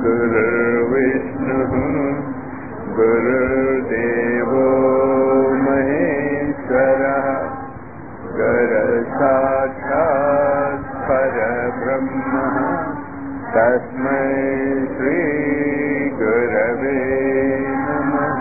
गुरुर्विष्णुः गुरुर्देवो महेश्वरः गुरसाक्षात् परब्रह्मः तस्मै श्रीगुरवे नमः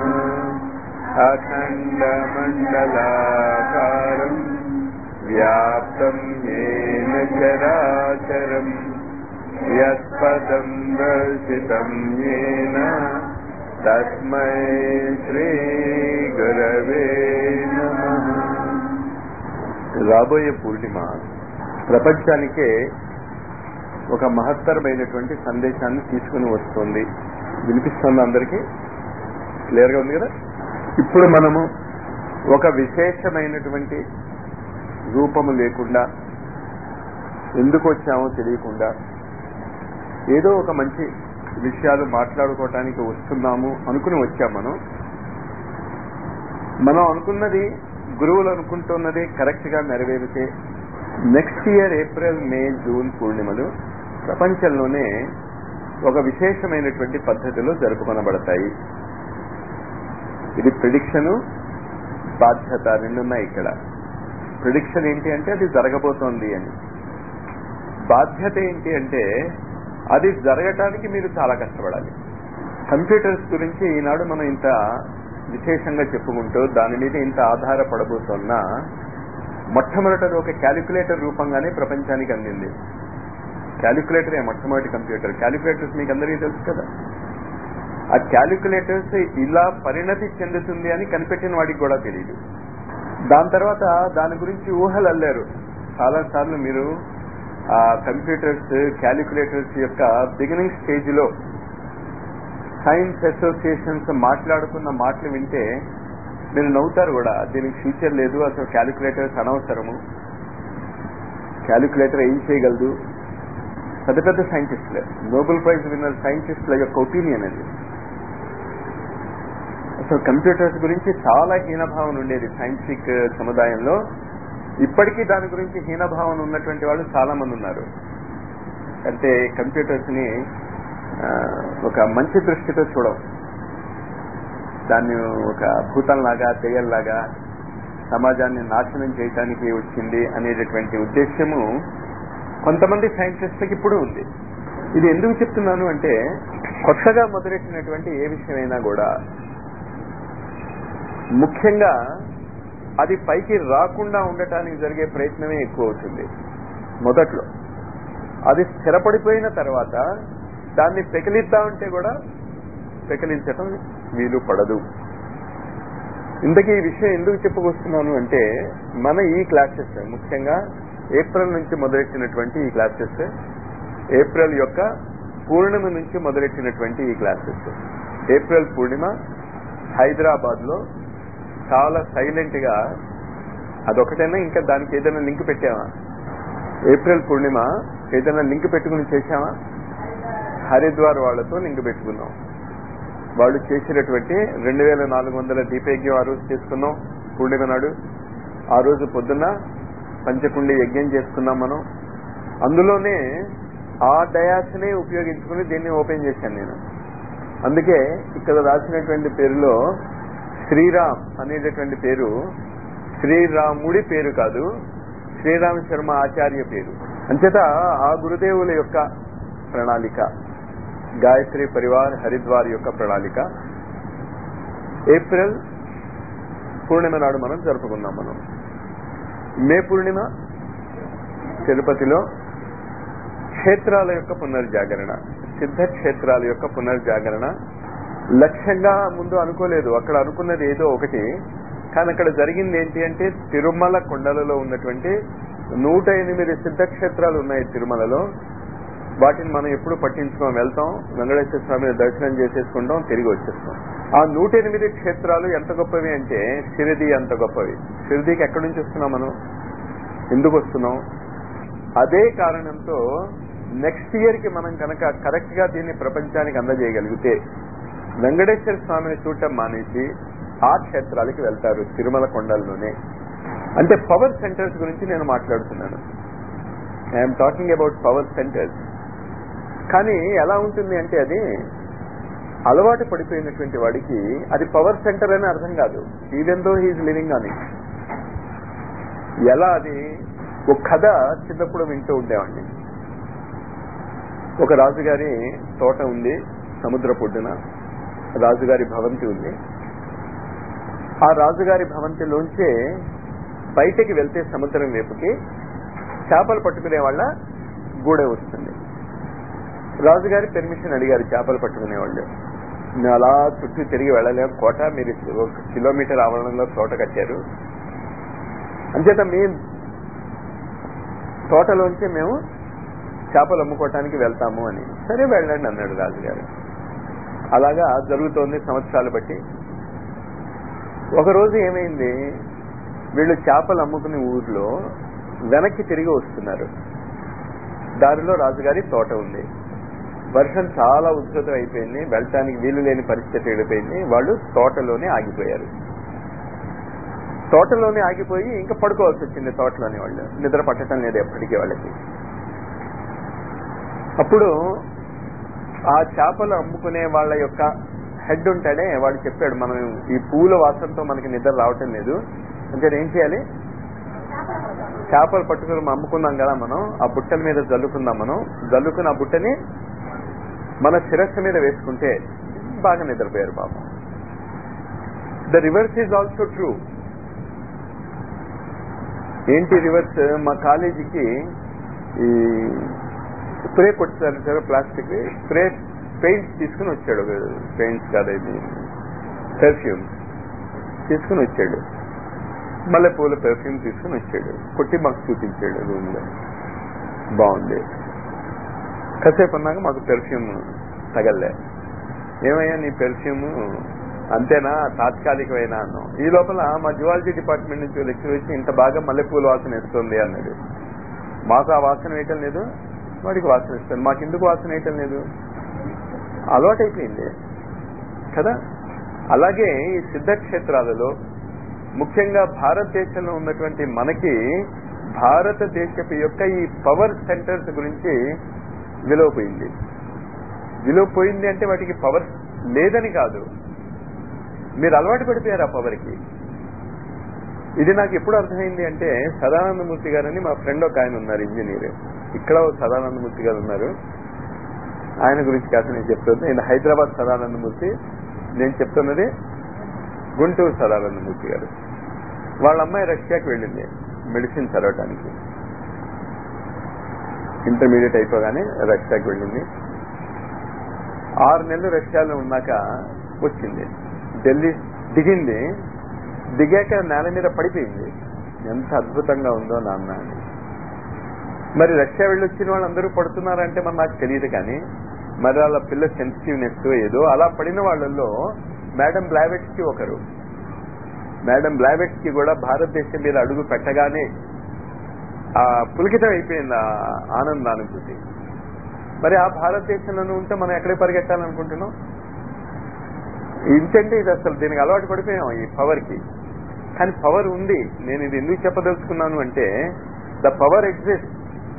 अखण्डमण्डलाकारम् व्याप्तं येन चराचरम् यत्पदं दर्शितं येन तस्मै श्रीगुरवे नमः రాబోయే పూర్ణిమ ప్రపంచానికే ఒక మహత్తరమైనటువంటి సందేశాన్ని తీసుకుని వస్తుంది వినిపిస్తుంది అందరికీ క్లియర్గా ఉంది కదా ఇప్పుడు మనము ఒక విశేషమైనటువంటి రూపము లేకుండా ఎందుకు వచ్చామో తెలియకుండా ఏదో ఒక మంచి విషయాలు మాట్లాడుకోవటానికి వస్తున్నాము అనుకుని వచ్చాం మనం మనం అనుకున్నది గురువులు అనుకుంటున్నది కరెక్ట్ గా నెరవేరితే next year April May June పూర్ణిమలు ప్రపంచంలోనే ఒక విశేషమైనటువంటి పద్ధతిలో జరుపుకొనబడతాయి ఇది ప్రిడిక్షను బాధ్యత రెండున్నాయి ఇక్కడ ప్రిడిక్షన్ ఏంటి అంటే అది జరగబోతోంది అని బాధ్యత ఏంటి అంటే అది జరగటానికి మీరు చాలా కష్టపడాలి కంప్యూటర్స్ గురించి ఈనాడు మనం ఇంత విశేషంగా చెప్పుకుంటూ దాని మీద ఇంత ఆధారపడబోతున్నా మొట్టమొదటది ఒక క్యాలిక్యులేటర్ రూపంగానే ప్రపంచానికి అందింది క్యాలిక్యులేటరే మొట్టమొదటి కంప్యూటర్ క్యాలిక్యులేటర్స్ మీకు అందరికీ తెలుసు కదా ఆ క్యాలిక్యులేటర్స్ ఇలా పరిణతి చెందుతుంది అని కనిపెట్టిన వాడికి కూడా తెలియదు దాని తర్వాత దాని గురించి ఊహలు అల్లారు చాలా సార్లు మీరు ఆ కంప్యూటర్స్ క్యాలిక్యులేటర్స్ యొక్క బిగినింగ్ స్టేజ్ లో సైన్స్ అసోసియేషన్స్ మాట్లాడుకున్న మాటలు వింటే మీరు నవ్వుతారు కూడా దీనికి ఫ్యూచర్ లేదు అసలు క్యాలిక్యులేటర్స్ అనవసరము క్యాలిక్యులేటర్ ఏం చేయగలదు పెద్ద పెద్ద సైంటిస్టులే నోబెల్ ప్రైజ్ విన్నర్ సైంటిస్టుల యొక్క ఒపీనియన్ అది అసలు కంప్యూటర్స్ గురించి చాలా హీనభావన ఉండేది సైంటిఫిక్ సముదాయంలో ఇప్పటికీ దాని గురించి హీనభావన ఉన్నటువంటి వాళ్ళు చాలా మంది ఉన్నారు అంటే కంప్యూటర్స్ ని ఒక మంచి దృష్టితో చూడం దాన్ని ఒక భూతంలాగా దెయ్యంలాగా సమాజాన్ని నాశనం చేయటానికి వచ్చింది అనేటటువంటి ఉద్దేశము కొంతమంది సైంటిస్టులకు ఇప్పుడు ఉంది ఇది ఎందుకు చెప్తున్నాను అంటే కొత్తగా మొదలెట్టినటువంటి ఏ విషయమైనా కూడా ముఖ్యంగా అది పైకి రాకుండా ఉండటానికి జరిగే ప్రయత్నమే ఎక్కువ అవుతుంది మొదట్లో అది స్థిరపడిపోయిన తర్వాత దాన్ని పెకిలిద్దామంటే కూడా పెకిలించటం వీలు పడదు ఇంతకీ ఈ విషయం ఎందుకు చెప్పుకొస్తున్నాను అంటే మన ఈ క్లాసెస్ ముఖ్యంగా ఏప్రిల్ నుంచి మొదలెట్టినటువంటి ఈ క్లాసెస్ ఏప్రిల్ యొక్క పూర్ణిమ నుంచి మొదలెట్టినటువంటి ఈ క్లాసెస్ ఏప్రిల్ పూర్ణిమ హైదరాబాద్ లో చాలా సైలెంట్ గా అదొకటైనా ఇంకా దానికి ఏదైనా లింక్ పెట్టామా ఏప్రిల్ పూర్ణిమ ఏదైనా లింక్ పెట్టుకుని చేశామా హరిద్వార్ వాళ్లతో లింక్ పెట్టుకున్నాం వాళ్ళు చేసినటువంటి రెండు వేల నాలుగు వందల దీపయజ్ఞం ఆ రోజు చేసుకున్నాం పూర్ణిమ నాడు ఆ రోజు పొద్దున్న పంచకుండి యజ్ఞం చేసుకున్నాం మనం అందులోనే ఆ డయాస్నే ఉపయోగించుకుని దీన్ని ఓపెన్ చేశాను నేను అందుకే ఇక్కడ రాసినటువంటి పేరులో శ్రీరామ్ అనేటటువంటి పేరు శ్రీరాముడి పేరు కాదు శ్రీరామ శర్మ ఆచార్య పేరు అంచేత ఆ గురుదేవుల యొక్క ప్రణాళిక గాయత్రి పరివార్ హరిద్వార్ యొక్క ప్రణాళిక ఏప్రిల్ పూర్ణిమ నాడు మనం జరుపుకున్నాం మనం మే పూర్ణిమ తిరుపతిలో క్షేత్రాల యొక్క పునర్జాగరణ సిద్ధ క్షేత్రాల యొక్క పునర్జాగరణ లక్ష్యంగా ముందు అనుకోలేదు అక్కడ అనుకున్నది ఏదో ఒకటి కానీ అక్కడ జరిగింది ఏంటి అంటే తిరుమల కొండలలో ఉన్నటువంటి నూట ఎనిమిది సిద్ధక్షేత్రాలు ఉన్నాయి తిరుమలలో వాటిని మనం ఎప్పుడు పట్టించుకోం వెళ్తాం వెంకటేశ్వర స్వామిని దర్శనం చేసేసుకుంటాం తిరిగి వచ్చేస్తాం ఆ నూట ఎనిమిది క్షేత్రాలు ఎంత గొప్పవి అంటే షిరిడి అంత గొప్పవి షిరిడికి ఎక్కడి నుంచి వస్తున్నాం మనం ఎందుకు వస్తున్నాం అదే కారణంతో నెక్స్ట్ ఇయర్ కి మనం కనుక కరెక్ట్ గా దీన్ని ప్రపంచానికి అందజేయగలిగితే వెంకటేశ్వర స్వామిని చూడటం మానేసి ఆ క్షేత్రాలకి వెళ్తారు తిరుమల కొండల్లోనే అంటే పవర్ సెంటర్స్ గురించి నేను మాట్లాడుతున్నాను I'm talking about power centres కానీ ఎలా ఉంటుంది అంటే అది అలవాటు పడిపోయినటువంటి వాడికి అది పవర్ సెంటర్ అని అర్థం కాదు ఈవెన్ దో హీఈస్ లివింగ్ అని ఎలా అది ఒక కథ చిన్నప్పుడు వింటూ ఉండేవాడిని ఒక రాజుగారి తోట ఉంది సముద్ర పొడ్డున రాజుగారి భవంతి ఉంది ఆ రాజుగారి భవంతిలోంచే బయటికి వెళ్తే సముద్రం వైపుకి చేపలు పట్టుకునే వాళ్ళ గూడె వస్తుంది రాజుగారి పెర్మిషన్ అడిగారు చేపలు పట్టుకునే వాళ్ళు మేము అలా చుట్టూ తిరిగి వెళ్ళలేము కోట మీరు ఒక కిలోమీటర్ ఆవరణలో తోట కట్టారు అంచేత మీ తోటలోంచి మేము చేపలు అమ్ముకోవటానికి వెళ్తాము అని సరే వెళ్ళండి అన్నాడు రాజుగారు అలాగా జరుగుతోంది సంవత్సరాలు బట్టి ఒకరోజు ఏమైంది వీళ్ళు చేపలు అమ్ముకునే ఊర్లో వెనక్కి తిరిగి వస్తున్నారు దారిలో రాజుగారి తోట ఉంది వర్షం చాలా ఉధృతం అయిపోయింది వెళ్ళటానికి వీలు లేని పరిస్థితి ఏడిపోయింది వాళ్ళు తోటలోనే ఆగిపోయారు తోటలోనే ఆగిపోయి ఇంకా పడుకోవాల్సి వచ్చింది తోటలోని వాళ్ళు నిద్ర పట్టడం లేదు ఎప్పటికీ వాళ్ళకి అప్పుడు ఆ చేపలు అమ్ముకునే వాళ్ళ యొక్క హెడ్ ఉంటాడే వాడు చెప్పాడు మనం ఈ పూల వాసనతో మనకి నిద్ర రావటం లేదు అంటే ఏం చేయాలి చేపలు పట్టుకుని మనం అమ్ముకున్నాం కదా మనం ఆ బుట్టల మీద జల్లుకుందాం మనం జల్లుకుని ఆ బుట్టని మన శిరస్సు మీద వేసుకుంటే బాగా నిద్రపోయారు పాపం the reverse is also true ఏంటి రివర్స్ మా కాలేజీకి ఈ స్ప్రే కొట్టారు సార్ ప్లాస్టిక్ స్ప్రే పెయింట్స్ తీసుకుని వచ్చాడు పెయింట్స్ కాదు ఇది పెర్ఫ్యూమ్ తీసుకుని వచ్చాడు మల్లెపూల పెర్ఫ్యూమ్ తీసుకుని వచ్చాడు కొట్టి మాకు చూపించాడు రూమ్ లో బాగుంది కాసేపు అన్నాక మాకు పెర్ఫ్యూమ్ తగలే ఏమయ్యా నీ పెర్ఫ్యూమ్ అంతేనా తాత్కాలికమైన అన్నాం ఈ లోపల మా జువాలజీ డిపార్ట్మెంట్ నుంచి లెక్చర్ వచ్చి ఇంత బాగా మల్లెపూల వాసన వేస్తుంది అన్నాడు మాకు ఆ వాసన వేయటం లేదు వాడికి వాసన ఇస్తాను మాకు ఎందుకు వాసన వేయటం లేదు అలవాటైపోయింది కదా అలాగే ఈ సిద్ధక్షేత్రాలలో ముఖ్యంగా భారతదేశంలో ఉన్నటువంటి మనకి భారతదేశపు యొక్క ఈ పవర్ సెంటర్స్ గురించి విలువ పోయింది విలువ పోయింది అంటే వాటికి పవర్ లేదని కాదు మీరు అలవాటు పడిపోయారు ఆ పవర్కి ఇది నాకు ఎప్పుడు అర్థమైంది అంటే సదానందమూర్తి గారని మా ఫ్రెండ్ ఒక ఆయన ఉన్నారు ఇంజనీర్ ఇక్కడ ఒక సదానందమూర్తి గారు ఉన్నారు ఆయన గురించి కాదు నేను చెప్తుంది నేను హైదరాబాద్ సదానందమూర్తి నేను చెప్తున్నది గుంటూరు సదానందమూర్తి గారు వాళ్ళ అమ్మాయి రష్యాకి వెళ్ళింది మెడిసిన్ చదవటానికి ఇంటర్మీడియట్ అయిపోగానే రష్యాకి వెళ్ళింది ఆరు నెలలు రష్యాలో ఉన్నాక వచ్చింది ఢిల్లీ దిగింది దిగాక నేల మీద పడిపోయింది ఎంత అద్భుతంగా ఉందో నాన్న అని మరి రష్యా వెళ్ళి వచ్చిన వాళ్ళందరూ పడుతున్నారంటే మరి నాకు తెలియదు కానీ మరి వాళ్ళ పిల్ల సెన్సిటివ్నెస్ ఏదో అలా పడిన వాళ్ళల్లో మేడం బ్లావెట్స్ కి ఒకరు మేడం బ్లావెట్స్ కి కూడా భారతదేశం మీద అడుగు పెట్టగానే ఆ పులికితం అయిపోయింది ఆ ఆనందానుభూతి మరి ఆ భారతదేశంలోనే ఉంటే మనం ఎక్కడే పరిగెట్టాలనుకుంటున్నాం ఇంతంటే ఇది అసలు దీనికి అలవాటు పడిపోయాం ఈ పవర్ కి కానీ పవర్ ఉంది నేను ఇది ఎందుకు చెప్పదలుచుకున్నాను అంటే ద పవర్ ఎగ్జిస్ట్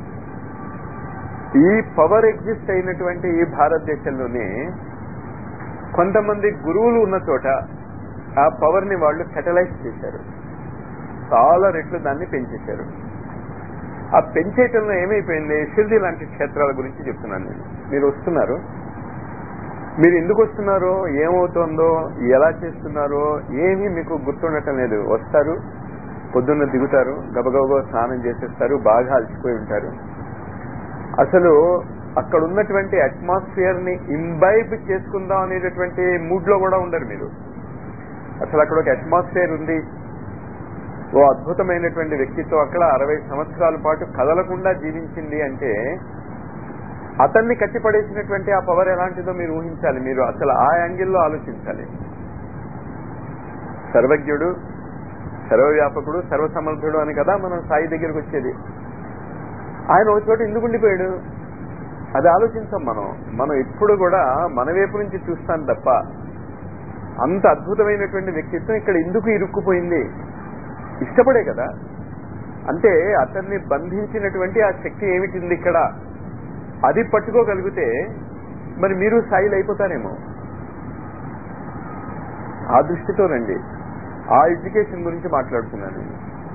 ఈ పవర్ ఎగ్జిస్ట్ అయినటువంటి ఈ భారతదేశంలోనే కొంతమంది గురువులు ఉన్న చోట ఆ పవర్ ని వాళ్ళు సెటలైజ్ చేశారు చాలా రెట్లు దాన్ని పెంచేశారు ఆ పెంచేయటంలో ఏమైపోయింది షిర్ది లాంటి క్షేత్రాల గురించి చెప్తున్నాను నేను మీరు వస్తున్నారు మీరు ఎందుకు వస్తున్నారో ఏమవుతోందో ఎలా చేస్తున్నారో ఏమీ మీకు గుర్తుండటం లేదు వస్తారు పొద్దున్న దిగుతారు గబగబగా స్నానం చేసేస్తారు బాగా అలసిపోయి ఉంటారు అసలు అక్కడ ఉన్నటువంటి అట్మాస్ఫియర్ ని ఇంబైబ్ చేసుకుందాం అనేటటువంటి మూడ్ లో కూడా ఉండరు మీరు అసలు అక్కడ ఒక అట్మాస్ఫియర్ ఉంది ఓ అద్భుతమైనటువంటి వ్యక్తిత్వం అక్కడ అరవై సంవత్సరాల పాటు కదలకుండా జీవించింది అంటే అతన్ని కట్టిపడేసినటువంటి ఆ పవర్ ఎలాంటిదో మీరు ఊహించాలి మీరు అసలు ఆ యాంగిల్లో ఆలోచించాలి సర్వజ్ఞుడు సర్వవ్యాపకుడు సర్వసమర్థుడు అని కదా మనం సాయి దగ్గరికి వచ్చేది ఆయన ఒక చోట ఎందుకు ఉండిపోయాడు అది ఆలోచించాం మనం మనం ఎప్పుడు కూడా మన వైపు నుంచి చూస్తాం తప్ప అంత అద్భుతమైనటువంటి వ్యక్తిత్వం ఇక్కడ ఎందుకు ఇరుక్కుపోయింది ఇష్టపడే కదా అంటే అతన్ని బంధించినటువంటి ఆ శక్తి ఏమిటింది ఇక్కడ అది పట్టుకోగలిగితే మరి మీరు స్థాయిలు అయిపోతారేమో ఆ దృష్టితో రండి ఆ ఎడ్యుకేషన్ గురించి మాట్లాడుతున్నాను నేను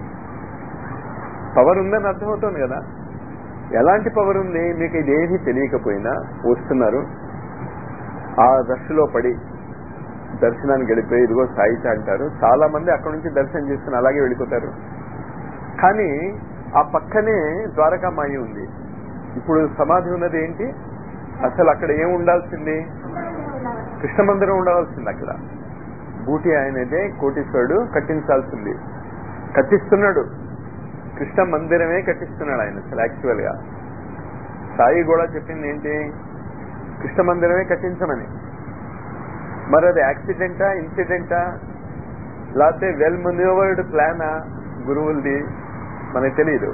పవర్ ఉందని అర్థమవుతోంది కదా ఎలాంటి పవర్ ఉంది మీకు ఇదేమీ తెలియకపోయినా వస్తున్నారు ఆ రష్లో పడి దర్శనానికి వెళ్ళిపోయి ఇదిగో సాయిత అంటారు చాలా మంది అక్కడ నుంచి దర్శనం చేసుకుని అలాగే వెళ్ళిపోతారు కానీ ఆ పక్కనే ద్వారకామాయి ఉంది ఇప్పుడు సమాధి ఉన్నది ఏంటి అసలు అక్కడ ఏం ఉండాల్సింది కృష్ణ మందిరం ఉండవలసింది అక్కడ బూటి ఆయనదే కోటీశ్వరుడు కట్టించాల్సింది కట్టిస్తున్నాడు కృష్ణ మందిరమే కట్టిస్తున్నాడు ఆయన అసలు యాక్చువల్ గా సాయి కూడా చెప్పింది ఏంటి కృష్ణ మందిరమే కట్టించమని మరి అది యాక్సిడెంటా ఇన్సిడెంటా లేకపోతే వెల్ మునివర్డ్ ప్లానా గురువులది మనకు తెలియదు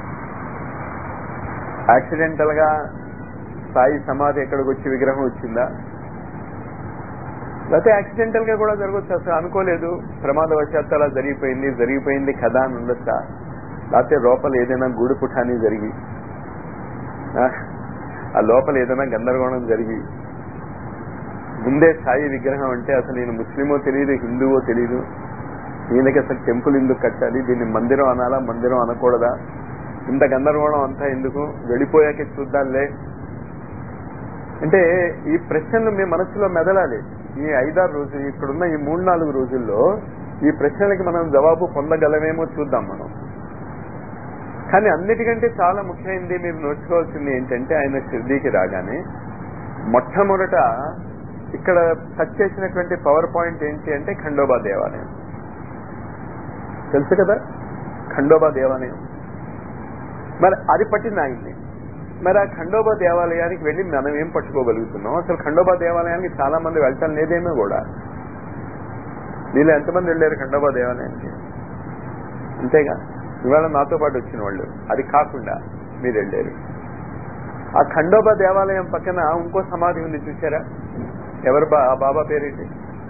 యాక్సిడెంటల్ గా సాయి సమాధి ఎక్కడికి వచ్చి విగ్రహం వచ్చిందా లేకపోతే యాక్సిడెంటల్ గా కూడా జరగచ్చు అసలు అనుకోలేదు ప్రమాదవశాత్తు అలా జరిగిపోయింది జరిగిపోయింది కదా అని ఉండొచ్చా లేకపోతే లోపల ఏదైనా గూడు పుఠాని జరిగి ఆ, ఆ లోపల ఏదైనా గందరగోళం జరిగి ముందే సాయి విగ్రహం అంటే అసలు నేను ముస్లిమో తెలియదు హిందువో తెలియదు ఈయనకి అసలు టెంపుల్ ఎందుకు కట్టాలి దీన్ని మందిరం అనాలా మందిరం అనకూడదా ఇంత గందరగోళం అంతా ఎందుకు వెళ్ళిపోయాక చూద్దాంలే అంటే ఈ ప్రశ్నలు మీ మనసులో మెదలాలి ఈ ఐదారు రోజులు ఇక్కడున్న ఈ మూడు నాలుగు రోజుల్లో ఈ ప్రశ్నలకి మనం జవాబు పొందగలమేమో చూద్దాం మనం కానీ అన్నిటికంటే చాలా ముఖ్యమైనది మీరు నేర్చుకోవాల్సింది ఏంటంటే ఆయన షిర్డీకి రాగానే మొట్టమొదట ఇక్కడ టచ్ చేసినటువంటి పవర్ పాయింట్ ఏంటి అంటే ఖండోబా దేవాలయం తెలుసు కదా ఖండోబా దేవాలయం మరి అది పట్టింది ఆయన్ని మరి ఆ ఖండోబా దేవాలయానికి వెళ్ళి మనం ఏం పట్టుకోగలుగుతున్నాం అసలు ఖండోబా దేవాలయానికి చాలా మంది వెళ్ళటం లేదేమో కూడా వీళ్ళు ఎంతమంది వెళ్ళారు ఖండోబా దేవాలయానికి అంతేగా ఇవాళ నాతో పాటు వచ్చిన వాళ్ళు అది కాకుండా మీరు వెళ్ళారు ఆ ఖండోబా దేవాలయం పక్కన ఇంకో సమాధి ఉంది చూసారా ఎవరు బా ఆ బాబా పేరేంటి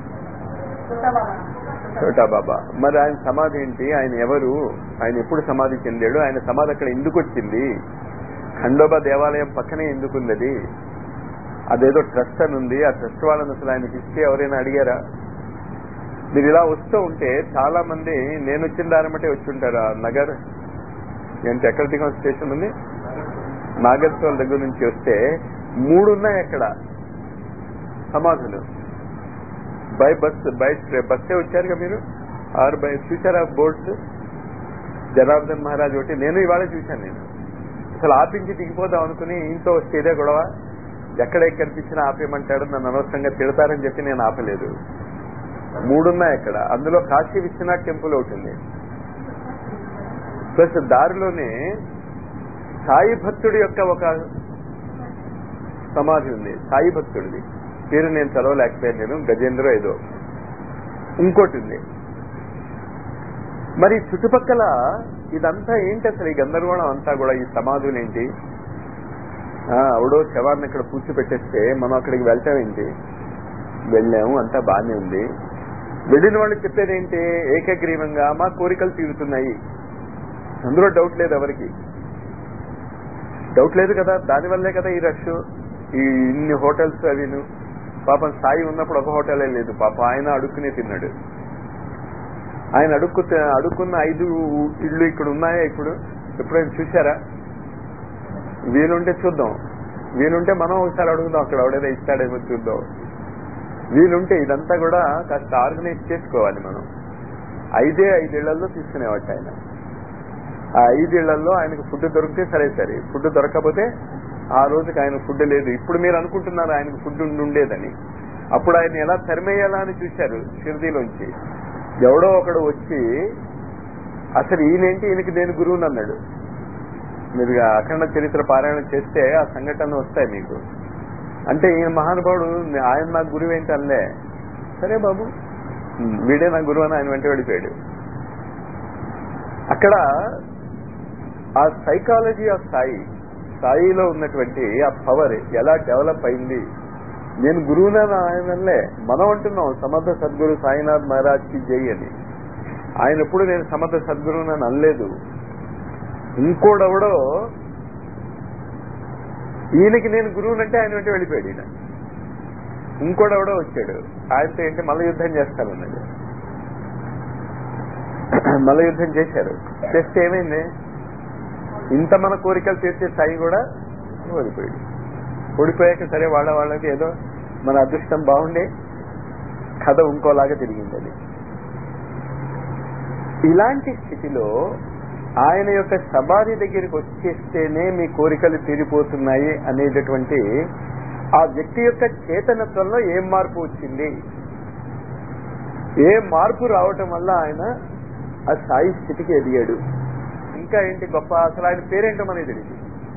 చోటా బాబా మరి ఆయన సమాధి ఏంటి ఆయన ఎవరు ఆయన ఎప్పుడు సమాధి చెందాడు ఆయన సమాధి అక్కడ ఎందుకు వచ్చింది ఖండోబా దేవాలయం పక్కనే ఎందుకు ఉంది అది అదేదో ట్రస్ట్ అని ఉంది ఆ ట్రస్ట్ వాళ్ళని అసలు ఆయన హిస్టరీ ఎవరైనా అడిగారా మీరు ఇలా వస్తూ ఉంటే చాలా మంది నేను వచ్చిన దాని బట్టే వచ్చి ఉంటారు ఆ నగర్ ఏంటి ఎక్కడ దిగం స్టేషన్ ఉంది నాగర్సోల్ దగ్గర నుంచి వస్తే మూడు ఉన్నాయి అక్కడ సమాధులు బై బస్ బై బస్సే వచ్చారుగా మీరు ఆరు బై చూసారా బోర్డ్స్ జనార్దన్ మహారాజ్ ఒకటి నేను ఇవాళ చూశాను నేను అసలు ఆపించి దిగిపోదాం అనుకుని ఇంట్లో వస్తే ఇదే గొడవ ఎక్కడ కనిపించినా ఆపేయమంటాడు నన్ను అనవసరంగా తిడతారని చెప్పి నేను ఆపలేదు మూడున్నాయి అక్కడ అందులో కాశీ విశ్వనాథ్ టెంపుల్ ఒకటి ఉంది ప్లస్ దారిలోనే సాయి భక్తుడి యొక్క ఒక సమాధి ఉంది సాయి భక్తుడిది పేరు నేను చదవలేకపోయాను నేను గజేంద్ర ఏదో ఇంకోటి ఉంది మరి చుట్టుపక్కల ఇదంతా ఏంటి అసలు ఈ గందరగోళం అంతా కూడా ఈ సమాధులు ఏంటి ఆ, ఎవడో శవాన్ని ఇక్కడ పూడ్చిపెట్టేస్తే మనం అక్కడికి వెళ్తాం ఏంటి వెళ్ళాము అంతా బాగానే ఉంది వెళ్ళిన వాళ్ళు చెప్పేది ఏంటి ఏకగ్రీవంగా మా కోరికలు తీరుతున్నాయి అందులో డౌట్ లేదు ఎవరికి డౌట్ లేదు కదా దానివల్లే కదా ఈ రష్ ఈ ఇన్ని హోటల్స్ అవిను పాపం సాయి ఉన్నప్పుడు ఒక హోటలే లేదు పాపం ఆయన అడుక్కునే తిన్నాడు ఆయన అడుక్కు అడుక్కున్న ఐదు ఇళ్ళు ఇక్కడ ఉన్నాయా ఇప్పుడు ఎప్పుడైనా చూసారా వీలుంటే చూద్దాం వీలుంటే మనం ఒకసారి అడుగుదాం అక్కడ ఎవడైనా ఇస్తాడేమో చూద్దాం వీలుంటే ఇదంతా కూడా కాస్త ఆర్గనైజ్ చేసుకోవాలి మనం ఐదే ఐదేళ్లలో తీసుకునేవాట ఆయన ఆ ఐదేళ్లలో ఆయనకు ఫుడ్ దొరికితే సరే సరే ఫుడ్ దొరకకపోతే ఆ రోజుకి ఆయన ఫుడ్ లేదు ఇప్పుడు మీరు అనుకుంటున్నారు ఆయనకు ఫుడ్ ఉండి ఉండేదని అప్పుడు ఆయన ఎలా తరిమేయాలా అని చూశారు షిర్దీలోంచి ఎవడో ఒకడు వచ్చి అసలు ఈయనేంటి ఈయనకి నేను గురువుని అన్నాడు మీరు ఆ అఖండ చరిత్ర పారాయణ చేస్తే ఆ సంఘటనలు వస్తాయి మీకు అంటే ఈయన మహానుభావుడు ఆయన నాకు గురువు ఏంటి అనలే సరే బాబు ఉమ్, వీడే నా గురువు అని ఆయన వెంట వెళ్ళిపోయాడు అక్కడ ఆ సైకాలజీ ఆఫ్ సాయి సాయిలో ఉన్నటువంటి ఆ పవర్ ఎలా డెవలప్ అయింది నేను గురువునా ఆయనలే మనం అంటున్నాం సమర్థ సద్గురు సాయినాథ్ మహారాజ్ కి జై అని ఆయన ఎప్పుడు నేను సమర్థ సద్గురువు అని అనలేదు ఇంకోడెవడో ఈయనకి నేను గురువునంటే ఆయన వెంట వెళ్ళిపోయాడు ఈయన ఇంకోటి ఎవడో వచ్చాడు ఆయనతో ఏంటి మల్ల యుద్ధం చేస్తానన్నాడు మల్ల యుద్ధం చేశారు చేస్తే ఏమైంది ఇంత మన కోరికలు తీర్చే స్థాయి కూడా ఓడిపోయాడు ఓడిపోయాక సరే వాళ్ళ వాళ్ళకి ఏదో మన అదృష్టం బాగుండే కథ ఇంకోలాగా తిరిగింది అది ఇలాంటి స్థితిలో ఆయన యొక్క సమాధి దగ్గరికి వచ్చేస్తేనే మీ కోరికలు తీరిపోతున్నాయి అనేటటువంటి ఆ వ్యక్తి యొక్క చేతనత్వంలో ఏం మార్పు వచ్చింది ఏ మార్పు రావటం వల్ల ఆయన ఆ స్థాయి స్థితికి ఎదిగాడు ఇంకా ఏంటి గొప్ప అసలు ఆయన పేరేంటో మనకి తెలియదు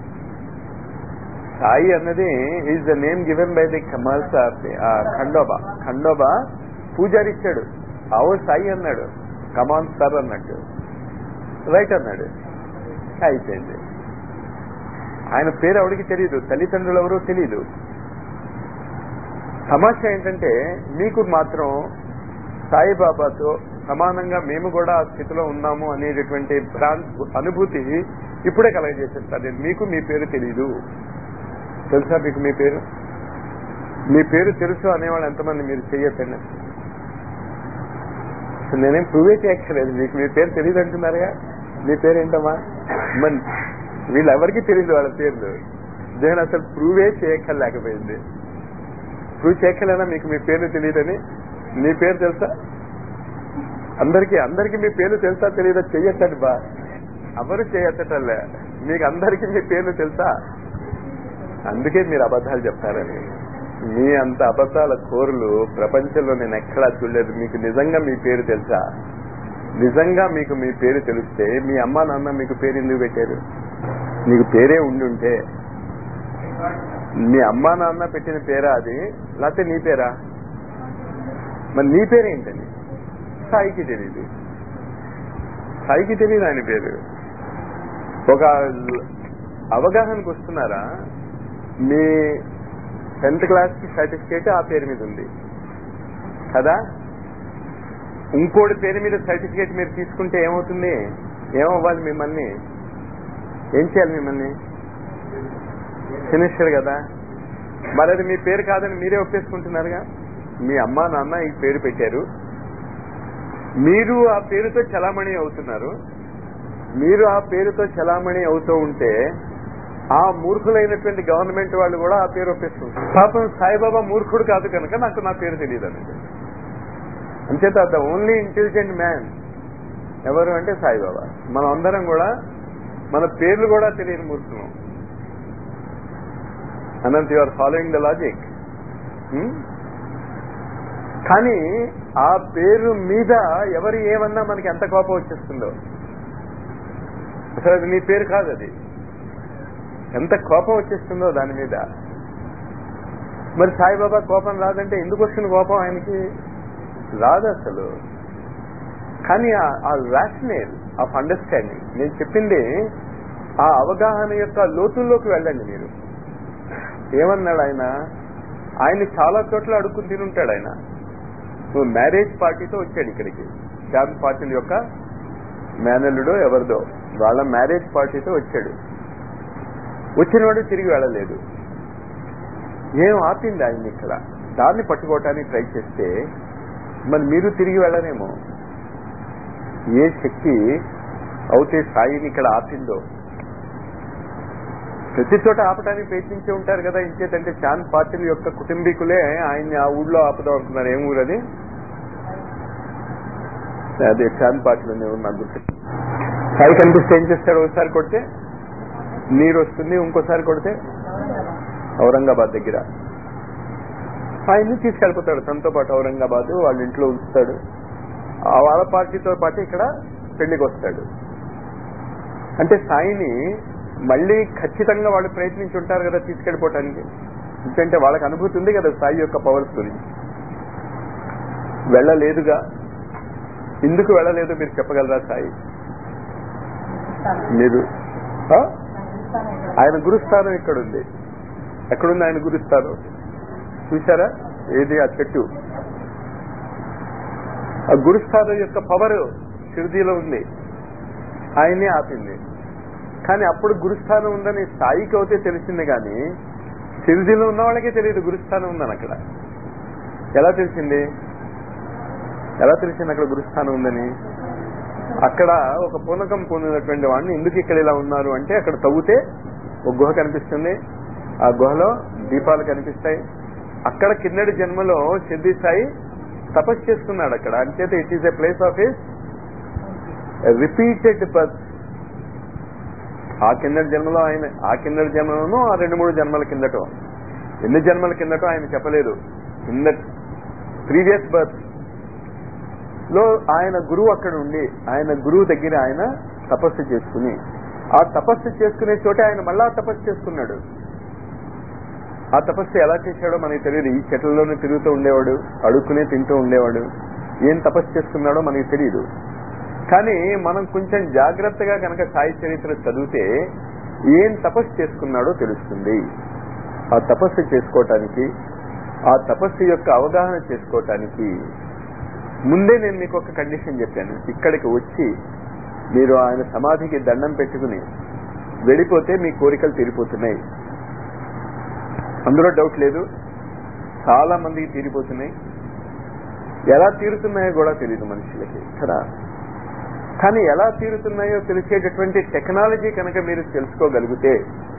సాయి అన్నది is the name given by the Kamal sir Khandoba Khandoba పూజారి ఇచ్చాడు ఆవో సాయి అన్నాడు కమాన్ సార్ అన్నట్టు రైట్ అన్నాడు అయిపోయింది ఆయన పేరు ఎవరికి తెలియదు తల్లిదండ్రులు ఎవరో తెలియదు సమస్య ఏంటంటే మీకు మాత్రం సాయిబాబాతో సమానంగా మేము కూడా ఆ స్థితిలో ఉన్నాము అనేటటువంటి భ్రాంతి అనుభూతి ఇప్పుడే కలగజేసేస్తారు నేను మీకు మీ పేరు తెలియదు తెలుసా మీకు మీ పేరు మీ పేరు తెలుసు అనేవాళ్ళు ఎంతమంది మీరు చెయ్యొద్దండి నేనేం ప్రూవే చేయక్కర్లేదు మీకు మీ పేరు తెలియదు అంటున్నారుగా మీ పేరు ఏంటమ్మా మరి వీళ్ళెవరికి తెలియదు వాళ్ళ పేర్లు నేను అసలు ప్రూవే చేయక్కర్లేకపోయింది ప్రూవ్ చేయక్కలేనా మీకు మీ పేరు తెలియదని మీ పేరు తెలుసా అందరికి అందరికి మీ పేరు తెలుసా తెలియదా చెయ్యొచ్చండి బా ఎవరు చేయొచ్చటల్లే మీకు అందరికి మీ పేర్లు తెలుసా అందుకే మీరు అబద్ధాలు చెప్తారని మీ అంత అబద్ధాల కోరులు ప్రపంచంలో నేను ఎక్కడా చూడలేదు మీకు నిజంగా మీ పేరు తెలుసా నిజంగా మీకు మీ పేరు తెలిస్తే మీ అమ్మ నాన్న మీకు పేరు ఎందుకు పెట్టారు మీకు పేరే ఉండి ఉంటే మీ అమ్మా నాన్న పెట్టిన పేరా అది లేకపోతే నీ పేరా మరి నీ పేరేంటని సాయికి తెలియదు సాయికి తెలియదు ఆయన పేరు ఒక అవగాహనకు వస్తున్నారా మీ టెన్త్ క్లాస్ కి సర్టిఫికేట్ ఆ పేరు మీద ఉంది కదా ఇంకోటి పేరు మీద సర్టిఫికేట్ మీరు తీసుకుంటే ఏమవుతుంది ఏమవ్వాలి మిమ్మల్ని ఏం చేయాలి మిమ్మల్ని ఫినిషర్ కదా మరి అది మీ పేరు కాదని మీరే ఒప్పేసుకుంటున్నారుగా మీ అమ్మ నాన్న ఈ పేరు పెట్టారు మీరు ఆ పేరుతో చలామణి అవుతున్నారు మీరు ఆ పేరుతో చలామణి అవుతూ ఉంటే ఆ మూర్ఖులైనటువంటి గవర్నమెంట్ వాళ్ళు కూడా ఆ పేరు ఒప్పేసుకుంటారు పాపం సాయిబాబా మూర్ఖుడు కాదు కనుక నాకు నా పేరు తెలియదు అనేది అంచేత ద ఓన్లీ ఇంటెలిజెంట్ మ్యాన్ ఎవరు అంటే సాయిబాబా మనం అందరం కూడా మన పేర్లు కూడా తెలియని మూర్ఖులం Anantha you are following the logic కానీ ఆ పేరు మీద ఎవరు ఏమన్నా మనకి ఎంత కోపం వచ్చేస్తుందో అసలు అది నీ పేరు కాదు అది ఎంత కోపం వచ్చేస్తుందో దాని మీద మరి సాయిబాబా కోపం రాదంటే ఎందుకు వస్తుంది కోపం ఆయనకి రాదు అసలు కానీ ఆ రాషనల్ ఆఫ్ అండర్స్టాండింగ్ నేను చెప్పింది ఆ అవగాహన యొక్క లోతుల్లోకి వెళ్ళండి మీరు ఏమన్నాడు ఆయన ఆయన చాలా చోట్ల అడుక్కుని తినుంటాడు ఆయన నువ్వు మ్యారేజ్ పార్టీతో వచ్చాడు ఇక్కడికి శ్యామ్ పాటిల్ యొక్క మేనల్లుడో ఎవరిదో వాళ్ళ మ్యారేజ్ పార్టీతో వచ్చాడు వచ్చినవాడు తిరిగి వెళ్ళలేదు ఏం ఆపింది ఆయన ఇక్కడ దాన్ని పట్టుకోవటానికి ట్రై చేస్తే మరి మీరు తిరిగి వెళ్ళనేమో ఏ శక్తి అవుతే సాయిని ఇక్కడ ఆపిందో ప్రతి చోట ఆపడానికి ప్రయత్నించి ఉంటారు కదా ఇంకేతంటే చాంద్ పాటిల్ యొక్క కుటుంబీకులే ఆయన్ని ఆ ఊళ్ళో ఆపుదాం అనుకున్నారు ఏం ఊరు అది అదే చాంద్ పాటిల్ అనే ఊరు నాకు గుర్తు సాయి కనిపిస్తే ఏం చేస్తాడు ఒకసారి కొడితే నీరు వస్తుంది ఇంకోసారి కొడితే ఔరంగాబాద్ దగ్గర ఆయన్ని తీసుకెళ్ళిపోతాడు తనతో పాటు ఔరంగాబాద్ వాళ్ళ ఇంట్లో ఉంచుతాడు ఆ వాళ్ళ పార్టీతో పాటు ఇక్కడ పెళ్లికి వస్తాడు అంటే సాయిని మళ్ళీ ఖచ్చితంగా వాళ్ళు ప్రయత్నించి ఉంటారు కదా తీసుకెళ్ళిపోవటానికి ఎందుకంటే వాళ్ళకి అనుభూతి ఉంది కదా సాయి యొక్క పవర్స్ గురించి వెళ్ళలేదుగా ఎందుకు వెళ్ళలేదు మీరు చెప్పగలరా సాయి మీరు ఆ? ఆయన గురుస్థానం ఇక్కడ ఉంది ఎక్కడుంది ఆయన గురుస్థానం చూసారా ఏది ఆ చెట్టు ఆ గురుస్థానం యొక్క పవర్ షిరిడీలో ఉంది ఆయన్ని ఆపింది కానీ అప్పుడు గురుస్థానం ఉందని సాయికి అయితే తెలిసింది కానీ సిరిదిలో ఉన్న వాళ్ళకే తెలియదు గురుస్థానం ఉందని అక్కడ ఎలా తెలిసింది ఎలా తెలిసింది అక్కడ గురుస్థానం ఉందని అక్కడ ఒక పూనకం పొందినటువంటి వాడిని ఎందుకు ఇక్కడ ఇలా ఉన్నారు అంటే అక్కడ తవ్వుతే ఒక గుహ కనిపిస్తుంది ఆ గుహలో దీపాలు కనిపిస్తాయి అక్కడ కిందటి జన్మలో సిద్ధి సాయి తపస్సు చేసుకున్నాడు అక్కడ అంచేత it is a place of his repeated birth ఆ కిందటి జన్మలో ఆయన ఆ కిందటి జన్మలోనూ ఆ రెండు మూడు జన్మల కిందటో ఎన్ని జన్మల కిందటో ఆయన చెప్పలేదు కింద ప్రీవియస్ బర్త్ లో ఆయన గురువు అక్కడ ఉండి ఆయన గురువు దగ్గర ఆయన తపస్సు చేసుకుని ఆ తపస్సు చేసుకునే చోటే ఆయన మళ్ళా తపస్సు చేసుకున్నాడు ఆ తపస్సు ఎలా చేశాడో మనకి తెలియదు ఈ చెట్లలోనే తిరుగుతూ ఉండేవాడు అడుక్కునే తింటూ ఉండేవాడు ఏం తపస్సు చేసుకున్నాడో మనకి తెలియదు కానీ మనం కొంచెం జాగ్రత్తగా కనుక సాయి చరిత్ర చదివితే ఏం తపస్సు చేసుకున్నాడో తెలుస్తుంది ఆ తపస్సు చేసుకోవటానికి ఆ తపస్సు యొక్క అవగాహన చేసుకోవటానికి ముందే నేను మీకు ఒక కండిషన్ చెప్పాను ఇక్కడికి వచ్చి మీరు ఆయన సమాధికి దండం పెట్టుకుని వెళ్ళిపోతే మీ కోరికలు తీరిపోతున్నాయి అందులో డౌట్ లేదు చాలా మందికి తీరిపోతున్నాయి ఎలా తీరుతున్నాయో కూడా తెలియదు మనుషులకి కదా కానీ ఎలా తీరుతున్నాయో తెలిసేటటువంటి టెక్నాలజీ కనుక మీరు తెలుసుకోగలిగితే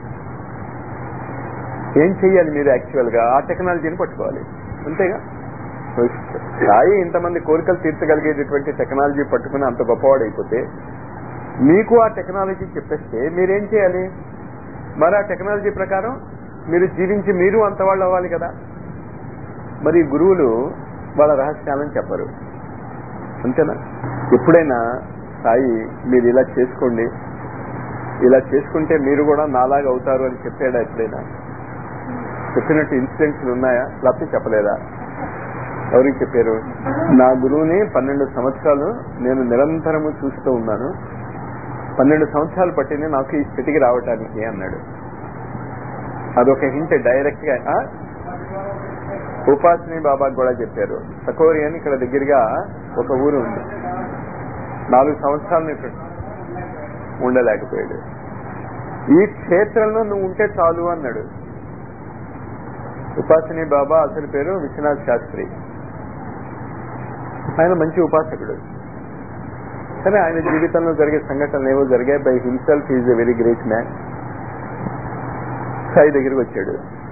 ఏం చెయ్యాలి మీరు యాక్చువల్ గా ఆ టెక్నాలజీని పట్టుకోవాలి అంతేగా సాయి ఇంతమంది కోరికలు తీర్చగలిగేటటువంటి టెక్నాలజీ పట్టుకుని అంత గొప్పవాడు అయిపోతే మీకు ఆ టెక్నాలజీ చెప్పేస్తే మీరేం చేయాలి మరి ఆ టెక్నాలజీ ప్రకారం మీరు జీవించి మీరు అంత వాళ్ళు అవ్వాలి కదా మరి గురువులు వాళ్ళ రహస్యాలను చెప్పరు అంతేనా ఎప్పుడైనా సాయి మీరు ఇలా చేసుకోండి ఇలా చేసుకుంటే మీరు కూడా నాలాగా అవుతారు అని చెప్పాడా ఎప్పుడైనా చెప్పినట్టు ఇన్సిడెంట్స్ ఉన్నాయా లేకపోతే చెప్పలేదా ఎవరికి చెప్పారు నా గురువుని పన్నెండు సంవత్సరాలు నేను నిరంతరము చూస్తూ ఉన్నాను పన్నెండు సంవత్సరాలు పట్టింది నాకు ఈ స్థితికి రావటానికి అన్నాడు అదొక హింట్ డైరెక్ట్ గా ఆ? ఉపాసిని బాబాకి కూడా చెప్పారు సకోరి అని ఇక్కడ దగ్గరగా ఒక ఊరు ఉంది నాలుగు సంవత్సరాలు ఇక్కడ ఉండలేకపోయాడు ఈ క్షేత్రంలో నువ్వు ఉంటే చాలు అన్నాడు ఉపాసిని బాబా అసలు పేరు విశ్వనాథ్ శాస్త్రి ఆయన మంచి ఉపాసకుడు సరే ఆయన జీవితంలో జరిగే సంఘటనలు ఏవో జరిగాయి by himself is a very great man Sai దగ్గరికి వచ్చాడు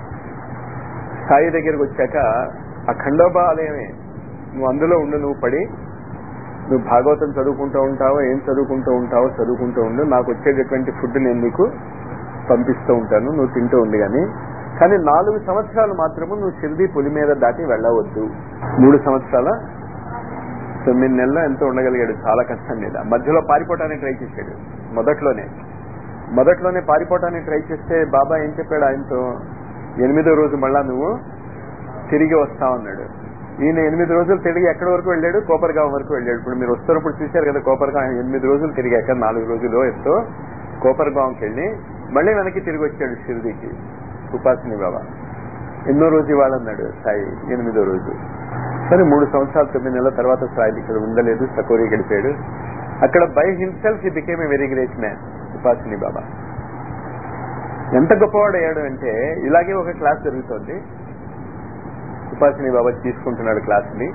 సాయి దగ్గరికి వచ్చాక ఆ ఖండోబా ఆలయమే నువ్వు అందులో ఉండు నువ్వు పడి నువ్వు భాగవతం చదువుకుంటూ ఉంటావో ఏం చదువుకుంటూ ఉంటావో చదువుకుంటూ ఉండు నాకు వచ్చేటటువంటి ఫుడ్ నేను నీకు పంపిస్తూ ఉంటాను నువ్వు తింటూ ఉండి కానీ కానీ నాలుగు సంవత్సరాలు మాత్రము నువ్వు షిర్దీ పులి మీద దాటి వెళ్ళవద్దు మూడు సంవత్సరాల తొమ్మిది నెలలు ఎంతో ఉండగలిగాడు చాలా కష్టం మీద మధ్యలో పారిపోవటానికి ట్రై చేశాడు మొదట్లోనే మొదట్లోనే పారిపోవటానికి ట్రై చేస్తే బాబా ఏం చెప్పాడు ఆయనతో ఎనిమిదో రోజు మళ్ళా నువ్వు తిరిగి వస్తావన్నాడు ఈయన ఎనిమిది రోజులు తిరిగి ఎక్కడి వరకు వెళ్ళాడు కోపర్గాం వరకు వెళ్ళాడు ఇప్పుడు మీరు వస్తున్నప్పుడు చూశారు కదా కోపర్గాం ఆయన ఎనిమిది రోజులు తిరిగాక నాలుగు రోజులు ఎంతో కోపర్గాంకి వెళ్ళి మళ్ళీ వెనక్కి తిరిగి వచ్చాడు షిరిడికి ఉపాసిని బాబా ఎన్నో రోజు ఇవ్వాలన్నాడు సాయి ఎనిమిదో రోజు సరే మూడు సంవత్సరాలు తొమ్మిది నెలల తర్వాత సాయి ఇక్కడ ఉండలేదు సకోరి గడిపాడు అక్కడ by himself he became a very great man Upasani Baba ఎంత గొప్పవాడు అయ్యాడు అంటే ఇలాగే ఒక క్లాస్ జరుగుతోంది ఉపాసిని బాబా తీసుకుంటున్నాడు క్లాస్ని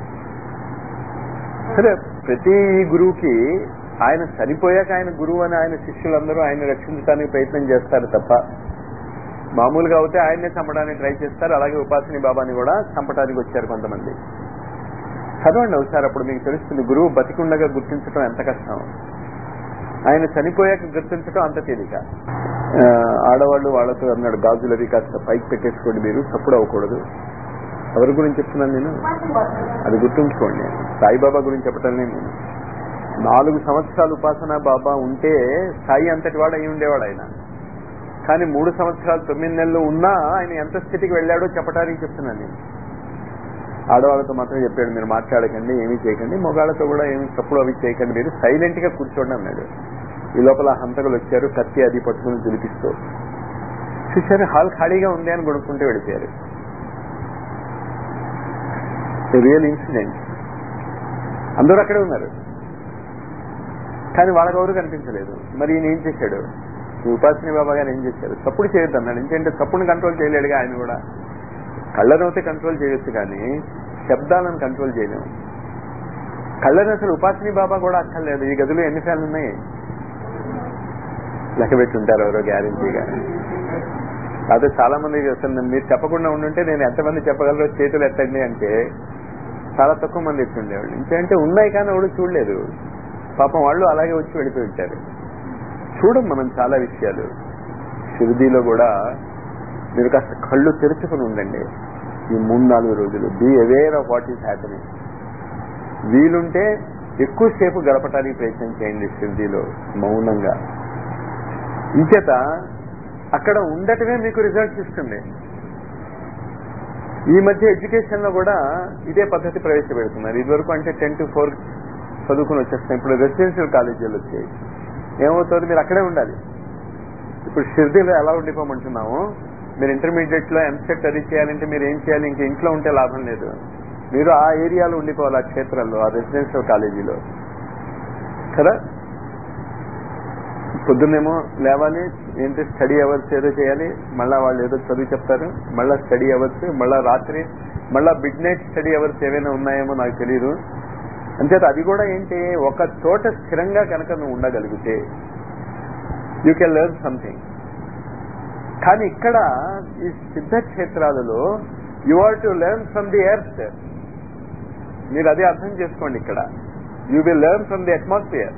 సరే ప్రతి గురువుకి ఆయన చనిపోయాక ఆయన గురువు అని ఆయన శిష్యులందరూ ఆయన రక్షించడానికి ప్రయత్నం చేస్తారు తప్ప మామూలుగా అయితే ఆయన్నే చంపడానికి ట్రై చేస్తారు అలాగే ఉపాసిని బాబాని కూడా చంపడానికి వచ్చారు కొంతమంది చదవండి ఒకసారి అప్పుడు మీకు తెలుస్తుంది గురువు బతికుండగా గుర్తించడం ఎంత కష్టం ఆయన చనిపోయాక గుర్తించడం అంత తేలిక ఆ, ఆడవాళ్ళు వాళ్ళతో అన్నాడు గాజులు అవి కాస్త పైకి పెట్టేసుకోండి మీరు తప్పుడు అవ్వకూడదు ఎవరి గురించి చెప్తున్నాను నేను అది గుర్తుంచుకోండి సాయిబాబా గురించి చెప్పటం నేను నాలుగు సంవత్సరాలు ఉపాసన బాబా ఉంటే సాయి అంతటి వాడు అయి ఉండేవాడు ఆయన కానీ మూడు సంవత్సరాలు తొమ్మిది నెలలు ఉన్నా ఆయన ఎంత స్థితికి వెళ్ళాడో చెప్పడానికి చెప్తున్నాను నేను ఆడవాళ్ళతో మాత్రం చెప్పాడు మీరు మాట్లాడకండి ఏమీ చేయకండి మొగాళ్ళతో కూడా ఏమి తప్పుడు అవి చేయకండి మీరు సైలెంట్ గా కూర్చోండి అన్నాడు ఈ లోపల హంతకులు వచ్చారు కత్తి అది పట్టుకుని పిలిపిస్తూ చూసారు హాల్ ఖాళీగా ఉంది అని కొనుక్కుంటూ వెళ్ళిపోయారు రియల్ ఇన్సిడెంట్ అందరూ అక్కడే ఉన్నారు కానీ వాళ్ళకి ఎవరు కనిపించలేదు మరి ఈయన ఏం చేశాడు ఈ ఉపాసని బాబా గారు ఏం చేశారు తప్పుడు చేయొద్దు అన్నాడు ఎందుకంటే తప్పుని కంట్రోల్ చేయలేడుగా ఆయన కూడా కళ్ళనైతే కంట్రోల్ చేయొచ్చు కానీ శబ్దాలను కంట్రోల్ చేయలేము కళ్ళని అసలు ఉపాసని బాబా కూడా అక్కర్లేదు ఈ గదిలో ఎన్ని ఫ్యాన్లు ఉన్నాయి లెక్క పెట్టుంటారు ఎవరో గ్యారంటీగా అదే చాలా మంది అసలు మీరు చెప్పకుండా ఉండుంటే నేను ఎంతమంది చెప్పగలరో చేతులు ఎత్తండి అంటే చాలా తక్కువ మంది ఎత్తుండేవాళ్ళు ఇంకేంటే ఉన్నాయి కానీ ఎవడు చూడలేదు పాపం వాళ్ళు అలాగే వచ్చి వెళ్ళిపోయి ఉంటారు చూడం మనం చాలా విషయాలు షిరిడీలో కూడా మీరు కాస్త కళ్ళు తెరుచుకుని ఉండండి ఈ మూడు నాలుగు రోజులు be aware of what is happening వీలుంటే ఎక్కువసేపు గడపడానికి ప్రయత్నం చేయండి షిరిడీలో మౌనంగా ఇంచేత అక్కడ ఉండటమే మీకు రిజల్ట్స్ ఇస్తుంది ఈ మధ్య ఎడ్యుకేషన్ లో కూడా ఇదే పద్ధతి ప్రవేశపెడుతున్నారు ఇదివరకు అంటే టెన్ టు ఫోర్ చదువుకుని వచ్చేస్తాం ఇప్పుడు రెసిడెన్షియల్ కాలేజీలు వచ్చాయి ఏమవుతుంది మీరు అక్కడే ఉండాలి ఇప్పుడు షిర్డీలో ఎలా ఉండిపోమంటున్నాము మీరు ఇంటర్మీడియట్ లో ఎంసెట్ అది చేయాలంటే మీరు ఏం చేయాలి ఇంక ఇంట్లో ఉంటే లాభం లేదు మీరు ఆ ఏరియాలో ఉండిపోవాలి ఆ క్షేత్రంలో ఆ రెసిడెన్షియల్ కాలేజీలో కదా పొద్దున్నేమో లేవాలి ఏంటి స్టడీ అవర్స్ ఏదో చేయాలి మళ్ళా వాళ్ళు ఏదో చదువు చెప్తారు మళ్ళా స్టడీ అవర్స్ మళ్ళా రాత్రి మళ్ళా మిడ్ నైట్ స్టడీ అవర్స్ ఏమైనా ఉన్నాయేమో నాకు తెలియదు అంచేత అది కూడా ఏంటి ఒక చోట స్థిరంగా కనుక నువ్వు ఉండగలిగితే యూ కెన్ లెర్న్ సంథింగ్ కానీ ఇక్కడ ఈ సిద్ధ క్షేత్రాలలో you are to learn from the earth మీరు అదే అర్థం చేసుకోండి ఇక్కడ you will learn from the atmosphere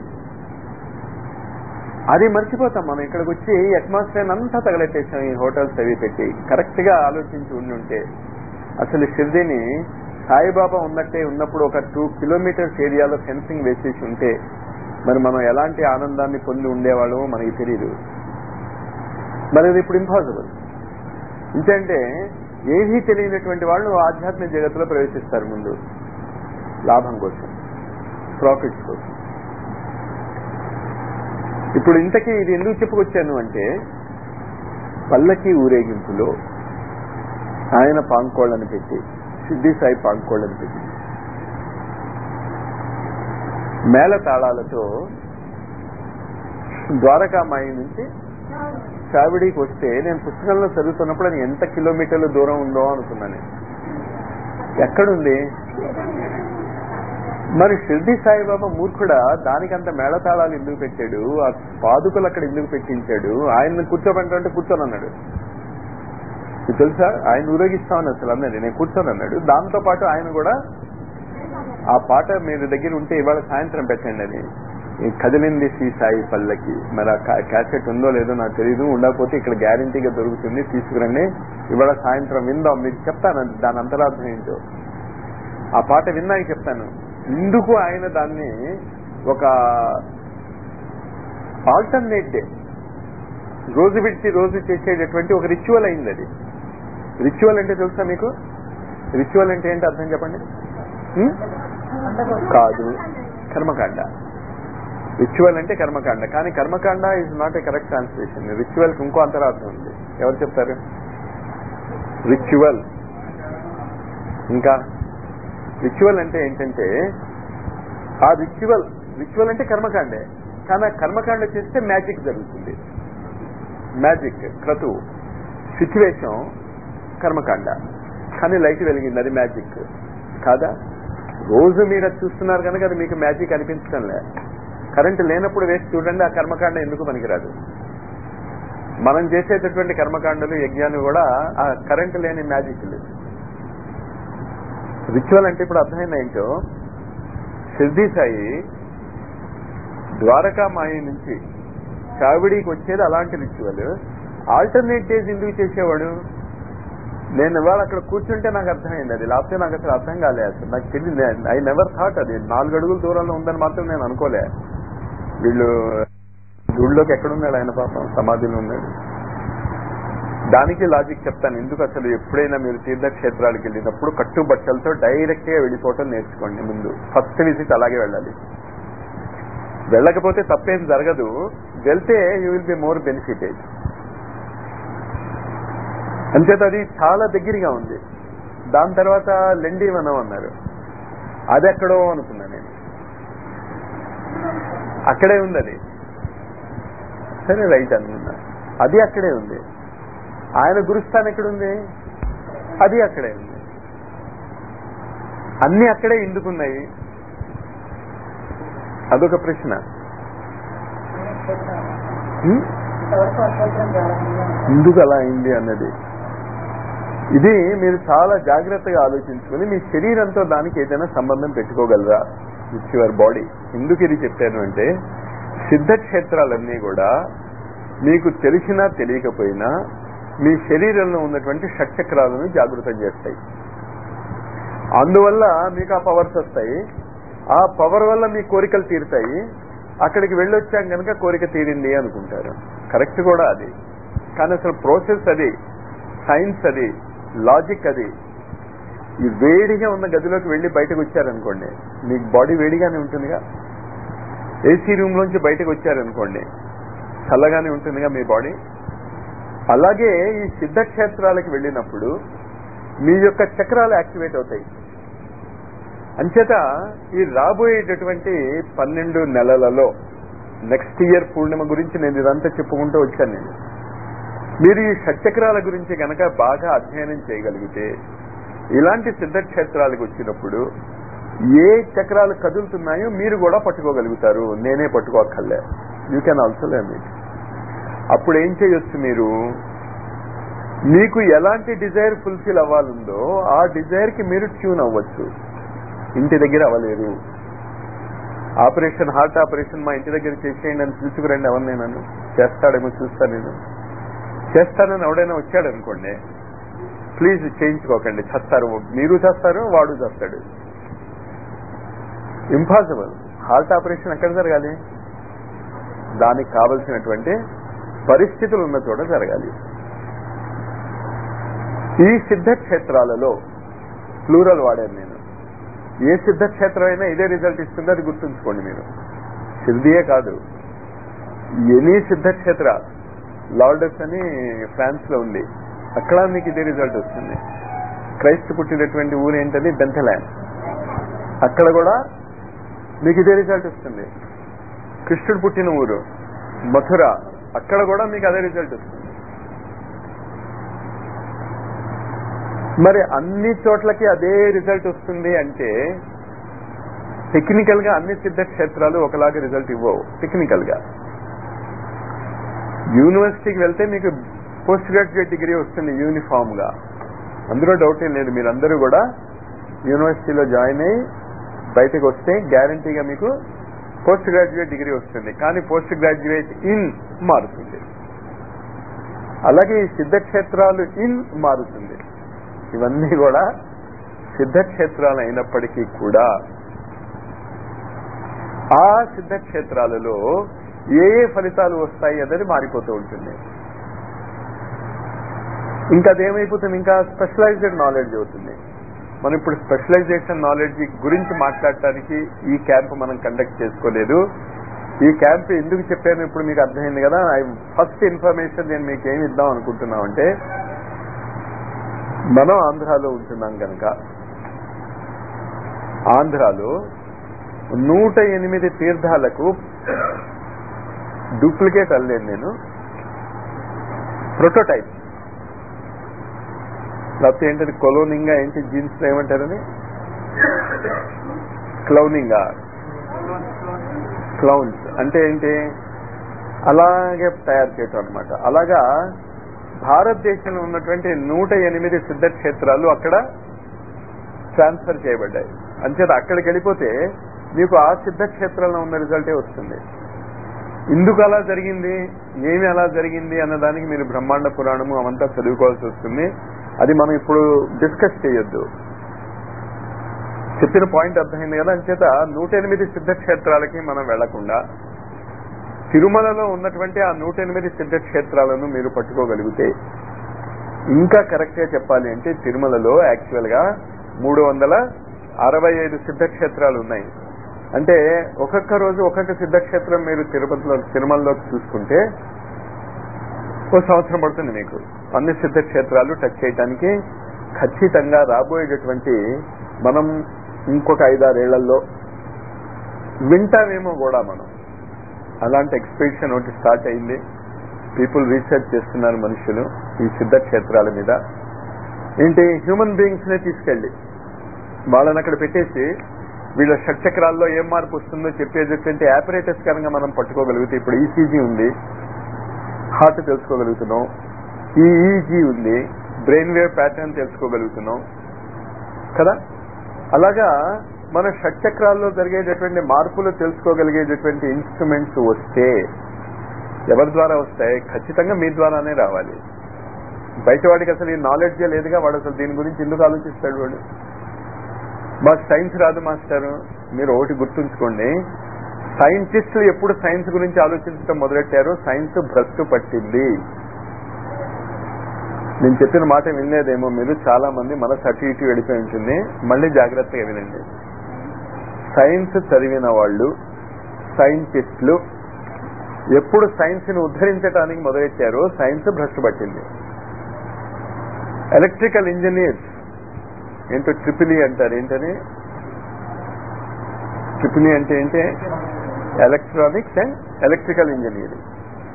అది మర్చిపోతాం మనం ఇక్కడికి వచ్చి అట్మాస్ఫియర్ అంతా తగలెట్టేసాం ఈ హోటల్స్ అవి పెట్టి కరెక్ట్ గా ఆలోచించి ఉండి ఉంటే అసలు షిర్దీని సాయిబాబా ఉన్నట్టే ఉన్నప్పుడు ఒక టూ కిలోమీటర్స్ ఏరియాలో ఫెన్సింగ్ వేసేసి ఉంటే మరి మనం ఎలాంటి ఆనందాన్ని పొంది ఉండేవాళ్ళమో మనకి తెలియదు మరి అది ఇప్పుడు ఇంపాసిబుల్ ఇంకంటే ఏమీ తెలియనటువంటి వాళ్ళు ఆధ్యాత్మిక జగత్తులో ప్రవేశిస్తారు ముందు లాభం కోసం ప్రాఫిట్స్ కోసం ఇప్పుడు ఇంతకీ ఇది ఎందుకు చెప్పుకొచ్చాను అంటే పల్లకి ఊరేగింపులో ఆయన పాంకోళ్ళని పెట్టి సిద్ధి సాయి పాంకోళ్ళని పెట్టి మేళ తాళాలతో ద్వారకామాయి నుంచి చావిడికి వస్తే నేను పుస్తకంలో చదువుతున్నప్పుడు అది ఎంత కిలోమీటర్ల దూరం ఉందో అనుకున్నాను ఎక్కడుంది మరి షిర్డి సాయిబాబా మూర్ఖుడా దానికంత మేళతాళాలు ఎందుకు పెట్టాడు ఆ పాదుకలు అక్కడ ఎందుకు పెట్టించాడు ఆయన కూర్చోమంటే కూర్చొని అన్నాడు మీకు తెలుసా ఆయన ఊరేగిస్తామని అసలు అన్నది నేను కూర్చొని అన్నాడు దాంతో పాటు ఆయన కూడా ఆ పాట మీరు దగ్గర ఉంటే ఇవాళ సాయంత్రం పెట్టండి అని ఈ కదిలింది శ్రీ సాయి పల్లకి మరి ఆ కా- క్యాసెట్ ఉందో లేదో నాకు తెలియదు ఉండకపోతే ఇక్కడ గ్యారంటీగా దొరుకుతుంది తీసుకురండి ఇవాళ సాయంత్రం విందాం మీకు చెప్తాను అది దాని అంతరార్థం ఏంటో ఆ పాట విన్నాక చెప్తాను ఎందుకు ఆయన దాన్ని ఒక ఆల్టర్నేట్ డే రోజు విడిచి రోజు చేసేటటువంటి ఒక రిచువల్ అయింది అది రిచువల్ అంటే తెలుసా మీకు రిచువల్ అంటే ఏంటి అర్థం చెప్పండి ఉం? కాదు కర్మకాండ రిచువల్ అంటే కర్మకాండ కానీ కర్మకాండ is not a correct translation ritual కి ఇంకో అంతరార్థం ఉంది ఎవరు చెప్తారు రిచువల్ ఇంకా రిచువల్ అంటే ఏంటంటే ఆ రిచువల్ రిచువల్ అంటే కర్మకాండే కానీ ఆ కర్మకాండ చేస్తే మ్యాజిక్ జరుగుతుంది మ్యాజిక్ క్రతువు సిచ్యువేషన్ కర్మకాండ కానీ లైట్ వెలిగింది అది మ్యాజిక్ కాదా రోజు మీరు అది చూస్తున్నారు కనుక అది మీకు మ్యాజిక్ అనిపించడం లే కరెంట్ లేనప్పుడు వేసి చూడండి ఆ కర్మకాండ ఎందుకు పనికిరాదు మనం చేసేటటువంటి కర్మకాండలు యజ్ఞాలు కూడా ఆ కరెంట్ లేని మ్యాజిక్ లేదు రిచువల్ అంటే ఇప్పుడు అర్థమైంది ఏంటో సిద్ధి సాయి ద్వారకామాయి నుంచి చావిడికి వచ్చేది అలాంటి రిచువల్ ఆల్టర్నేట్ డేస్ ఎందుకు చేసేవాడు నేను ఇవాళ అక్కడ కూర్చుంటే నాకు అర్థమైంది అది లేకపోతే నాకు అసలు అర్థం కాలే అసలు నాకు తెలియదు ఐ నెవర్ థాట్ అది నాలుగు అడుగుల దూరంలో ఉందని మాత్రం నేను అనుకోలే వీళ్ళు గుడిలోకి ఎక్కడున్నాడు ఆయన పాపం సమాధిలో ఉన్నాడు దానికి లాజిక్ చెప్తాను ఎందుకు అసలు ఎప్పుడైనా మీరు తీర్థక్షేత్రాలకు వెళ్ళినప్పుడు కట్టుబట్టలతో డైరెక్ట్ గా వెళ్ళిపోవటం నేర్చుకోండి ముందు ఫస్ట్ విజిట్ అలాగే వెళ్ళాలి వెళ్ళకపోతే తప్పేం జరగదు వెళ్తే you will be more benefited అంచేత అది చాలా దగ్గరగా ఉంది దాని తర్వాత లెండి వనం అన్నారు అది ఎక్కడో అనుకున్నా నేను అక్కడే ఉంది అది సరే రైట్ అనుకున్నా అది అక్కడే ఉంది ఆయన గురుస్థానం ఎక్కడుంది అది అక్కడే ఉంది అన్ని అక్కడే ఎందుకున్నాయి అదొక ప్రశ్న హ్మ్? ఇంతవరకు అక్షేత్రం ప్రారంభంగా ఎందుకు అలా అయింది అన్నది ఇది మీరు చాలా జాగ్రత్తగా ఆలోచించుకుని మీ శరీరంతో దానికి ఏదైనా సంబంధం పెట్టుకోగలరా విత్ యువర్ బాడీ ఎందుకు ఇది చెప్పాను అంటే సిద్ధక్షేత్రాలన్నీ కూడా మీకు తెలిసినా తెలియకపోయినా మీ శరీరంలో ఉన్నటువంటి షట్చక్రాలను జాగృతం చేస్తాయి అందువల్ల మీకు ఆ పవర్స్ వస్తాయి ఆ పవర్ వల్ల మీ కోరికలు తీరుతాయి అక్కడికి వెళ్ళొచ్చాం కనుక కోరిక తీరింది అనుకుంటారు కరెక్ట్ కూడా అది కానీ అసలు ప్రాసెస్ అది సైన్స్ అది లాజిక్ అది ఈ వేడిగా ఉన్న గదిలోకి వెళ్ళి బయటకు వచ్చారనుకోండి మీకు బాడీ వేడిగానే ఉంటుందిగా ఏసీ రూమ్ లోంచి బయటకు వచ్చారనుకోండి చల్లగానే ఉంటుందిగా మీ బాడీ అలాగే ఈ సిద్ధక్షేత్రాలకు వెళ్ళినప్పుడు మీ యొక్క చక్రాలు యాక్టివేట్ అవుతాయి అంచేత ఈ రాబోయేటటువంటి పన్నెండు నెలలలో నెక్స్ట్ ఇయర్ పూర్ణిమ గురించి నేను ఇదంతా చెప్పుకుంటూ వచ్చాను నేను మీరు ఈ షట్చక్రాల గురించి గనక బాగా అధ్యయనం చేయగలిగితే ఇలాంటి సిద్ధక్షేత్రాలకు వచ్చినప్పుడు ఏ చక్రాలు కదులుతున్నాయో మీరు కూడా పట్టుకోగలుగుతారు నేనే పట్టుకోక్కర్లే you can also learn it అప్పుడు ఏం చేయొచ్చు మీరు మీకు ఎలాంటి డిజైర్ ఫుల్ఫిల్ అవ్వాలందో ఆ డిజైర్ కి మీరు ట్యూన్ అవ్వచ్చు ఇంటి దగ్గర అవ్వలేరు ఆపరేషన్ హార్ట్ ఆపరేషన్ మా ఇంటి దగ్గర చేసేయండి అని పిలుచుకురండి ఎవరిని నన్ను చేస్తాడేమో చూస్తా నేను చేస్తానని ఎవడైనా వచ్చాడు అనుకోండి ప్లీజ్ చేయించుకోకండి చస్తారు మీరు చేస్తారు వాడు చేస్తాడు ఇంపాసిబుల్ హార్ట్ ఆపరేషన్ ఎక్కడ జరగాలి దానికి కావలసినటువంటి పరిస్థితులు ఉన్న చోట జరగాలి ఈ సిద్ధక్షేత్రాలలో ప్లూరల్ వాడాను నేను ఏ సిద్ధక్షేత్రం అయినా ఇదే రిజల్ట్ ఇస్తుందో అది గుర్తుంచుకోండి మీరు సిద్ధియే కాదు ఎనీ సిద్ధక్షేత్ర లార్డస్ అని ఫ్రాన్స్ లో ఉంది అక్కడ మీకు ఇదే రిజల్ట్ వస్తుంది క్రైస్ట్ పుట్టినటువంటి ఊరు ఏంటది బెంథలాండ్ అక్కడ కూడా మీకు ఇదే రిజల్ట్ వస్తుంది కృష్ణుడు పుట్టిన ఊరు మథుర అక్కడ కూడా మీకు అదే రిజల్ట్ వస్తుంది మరి అన్ని చోట్లకి అదే రిజల్ట్ వస్తుంది అంటే టెక్నికల్ గా అన్ని సిద్ధక్షేత్రాలు ఒకలాగా రిజల్ట్ ఇవ్వవు టెక్నికల్ గా యూనివర్సిటీకి వెళ్తే మీకు పోస్ట్ గ్రాడ్యుయేట్ డిగ్రీ వస్తుంది యూనిఫామ్ గా అందులో డౌట్ ఏం లేదు మీరందరూ కూడా యూనివర్సిటీలో జాయిన్ అయ్యి బయటకు వస్తే గ్యారంటీగా మీకు పోస్ట్ గ్రాడ్యుయేట్ డిగ్రీ వస్తుంది కానీ పోస్ట్ గ్రాడ్యుయేట్ ఇన్ మారుతుంది అలాగే ఈ సిద్ధక్షేత్రాలు ఇన్ మారుతుంది ఇవన్నీ కూడా సిద్ధక్షేత్రాలు అయినప్పటికీ కూడా ఆ సిద్ధక్షేత్రాలలో ఏ ఏ ఫలితాలు వస్తాయి అన్నది మారిపోతూ ఉంటుంది ఇంకా అదేమైపోతుంది ఇంకా స్పెషలైజ్డ్ నాలెడ్జ్ అవుతుంది మనం ఇప్పుడు స్పెషలైజేషన్ నాలెడ్జ్ గురించి మాట్లాడటానికి ఈ క్యాంప్ మనం కండక్ట్ చేసుకోలేదు ఈ క్యాంప్ ఎందుకు చెప్పాను ఇప్పుడు మీకు అర్థమైంది కదా ఫస్ట్ ఇన్ఫర్మేషన్ నేను మీకు ఏమి ఇద్దాం అనుకుంటున్నాం అంటే మనం ఆంధ్రాలో ఉంటున్నాం కనుక ఆంధ్రాలో నూట ఎనిమిది తీర్థాలకు డూప్లికేట్ అల్లేను నేను ప్రొటోటైప్ లేకపోతే ఏంటది కొలోనింగా ఏంటి జీన్స్ ఏమంటారని క్లౌనింగా క్లౌన్స్ అంటే ఏంటి అలాగే తయారు చేయటం అనమాట అలాగా భారతదేశంలో ఉన్నటువంటి నూట ఎనిమిది సిద్ధక్షేత్రాలు అక్కడ ట్రాన్స్ఫర్ చేయబడ్డాయి అంచేత అక్కడికి వెళ్ళిపోతే మీకు ఆ సిద్ధక్షేత్రంలో ఉన్న రిజల్టే వస్తుంది ఎందుకు అలా జరిగింది ఏమి అలా జరిగింది అన్నదానికి మీరు బ్రహ్మాండ పురాణము అవంతా చదువుకోవాల్సి వస్తుంది అది మనం ఇప్పుడు డిస్కస్ చేయొద్దు చెప్పిన పాయింట్ అర్థమైంది కదా అంచేత నూట ఎనిమిది సిద్ధక్షేత్రాలకి మనం వెళ్లకుండా తిరుమలలో ఉన్నటువంటి ఆ నూట ఎనిమిది సిద్ధక్షేత్రాలను మీరు పట్టుకోగలిగితే ఇంకా కరెక్ట్ గా చెప్పాలి అంటే తిరుమలలో యాక్చువల్ గా మూడు వందల అరవై ఐదు సిద్ధక్షేత్రాలు ఉన్నాయి అంటే ఒక్కొక్క రోజు ఒక్కొక్క సిద్ధక్షేత్రం మీరు తిరుపతిలో తిరుమలలోకి చూసుకుంటే ఓ సంవత్సరం పడుతుంది మీకు అన్ని సిద్ధక్షేత్రాలు టచ్ చేయడానికి ఖచ్చితంగా రాబోయేటటువంటి మనం ఇంకొక ఐదారేళ్లలో వింటామేమో కూడా మనం అలాంటి ఎక్స్పెడిషన్ ఒకటి స్టార్ట్ అయింది పీపుల్ రీసెర్చ్ చేస్తున్నారు మనుషులు ఈ సిద్ధ క్షేత్రాల మీద ఏంటి హ్యూమన్ బీయింగ్స్ నే తీసుకెళ్ళి వాళ్ళని అక్కడ పెట్టేసి వీళ్ళ షట్చక్రాల్లో ఏం మార్పు వస్తుందో చెప్పేటటువంటి ఆపరేటర్స్ కనుక మనం పట్టుకోగలిగితే ఇప్పుడు ఈసీజీ ఉంది హార్ట్ తెలుసుకోగలుగుతున్నాం ఈఈజీ ఉంది బ్రెయిన్ వేవ్ ప్యాటర్న్ తెలుసుకోగలుగుతున్నాం కదా అలాగా మన షట్చక్రాల్లో జరిగేటటువంటి మార్పులు తెలుసుకోగలిగేటటువంటి ఇన్స్ట్రుమెంట్స్ వస్తే ఎవరి ద్వారా వస్తాయి ఖచ్చితంగా మీ ద్వారానే రావాలి బయట వాడికి అసలు ఈ నాలెడ్జే లేదుగా వాడు అసలు దీని గురించి ఎందుకు ఆలోచిస్తాడు వాడు మాకు సైన్స్ రాదు మాస్టర్ మీరు ఒకటి గుర్తుంచుకోండి సైంటిస్టులు ఎప్పుడు సైన్స్ గురించి ఆలోచించడం మొదలెట్టారో సైన్స్ భ్రష్టు పట్టింది నేను చెప్పిన మాట వినలేదేమో మీరు చాలా మంది మనసు అటు ఇటు వెళ్ళిపోయి ఉంటుంది మళ్ళీ జాగ్రత్తగా వినండి సైన్స్ చదివిన వాళ్ళు సైంటిస్టులు ఎప్పుడు సైన్స్ ని ఉద్ధరించడానికి మొదలెట్టారో సైన్స్ భ్రష్టు పట్టింది ఎలక్ట్రికల్ ఇంజనీర్స్ ఏంటో ట్రిపుల్ అంటారు ఏంటని ట్రిపుల్ అంటే ఏంటి electronics and electrical engineering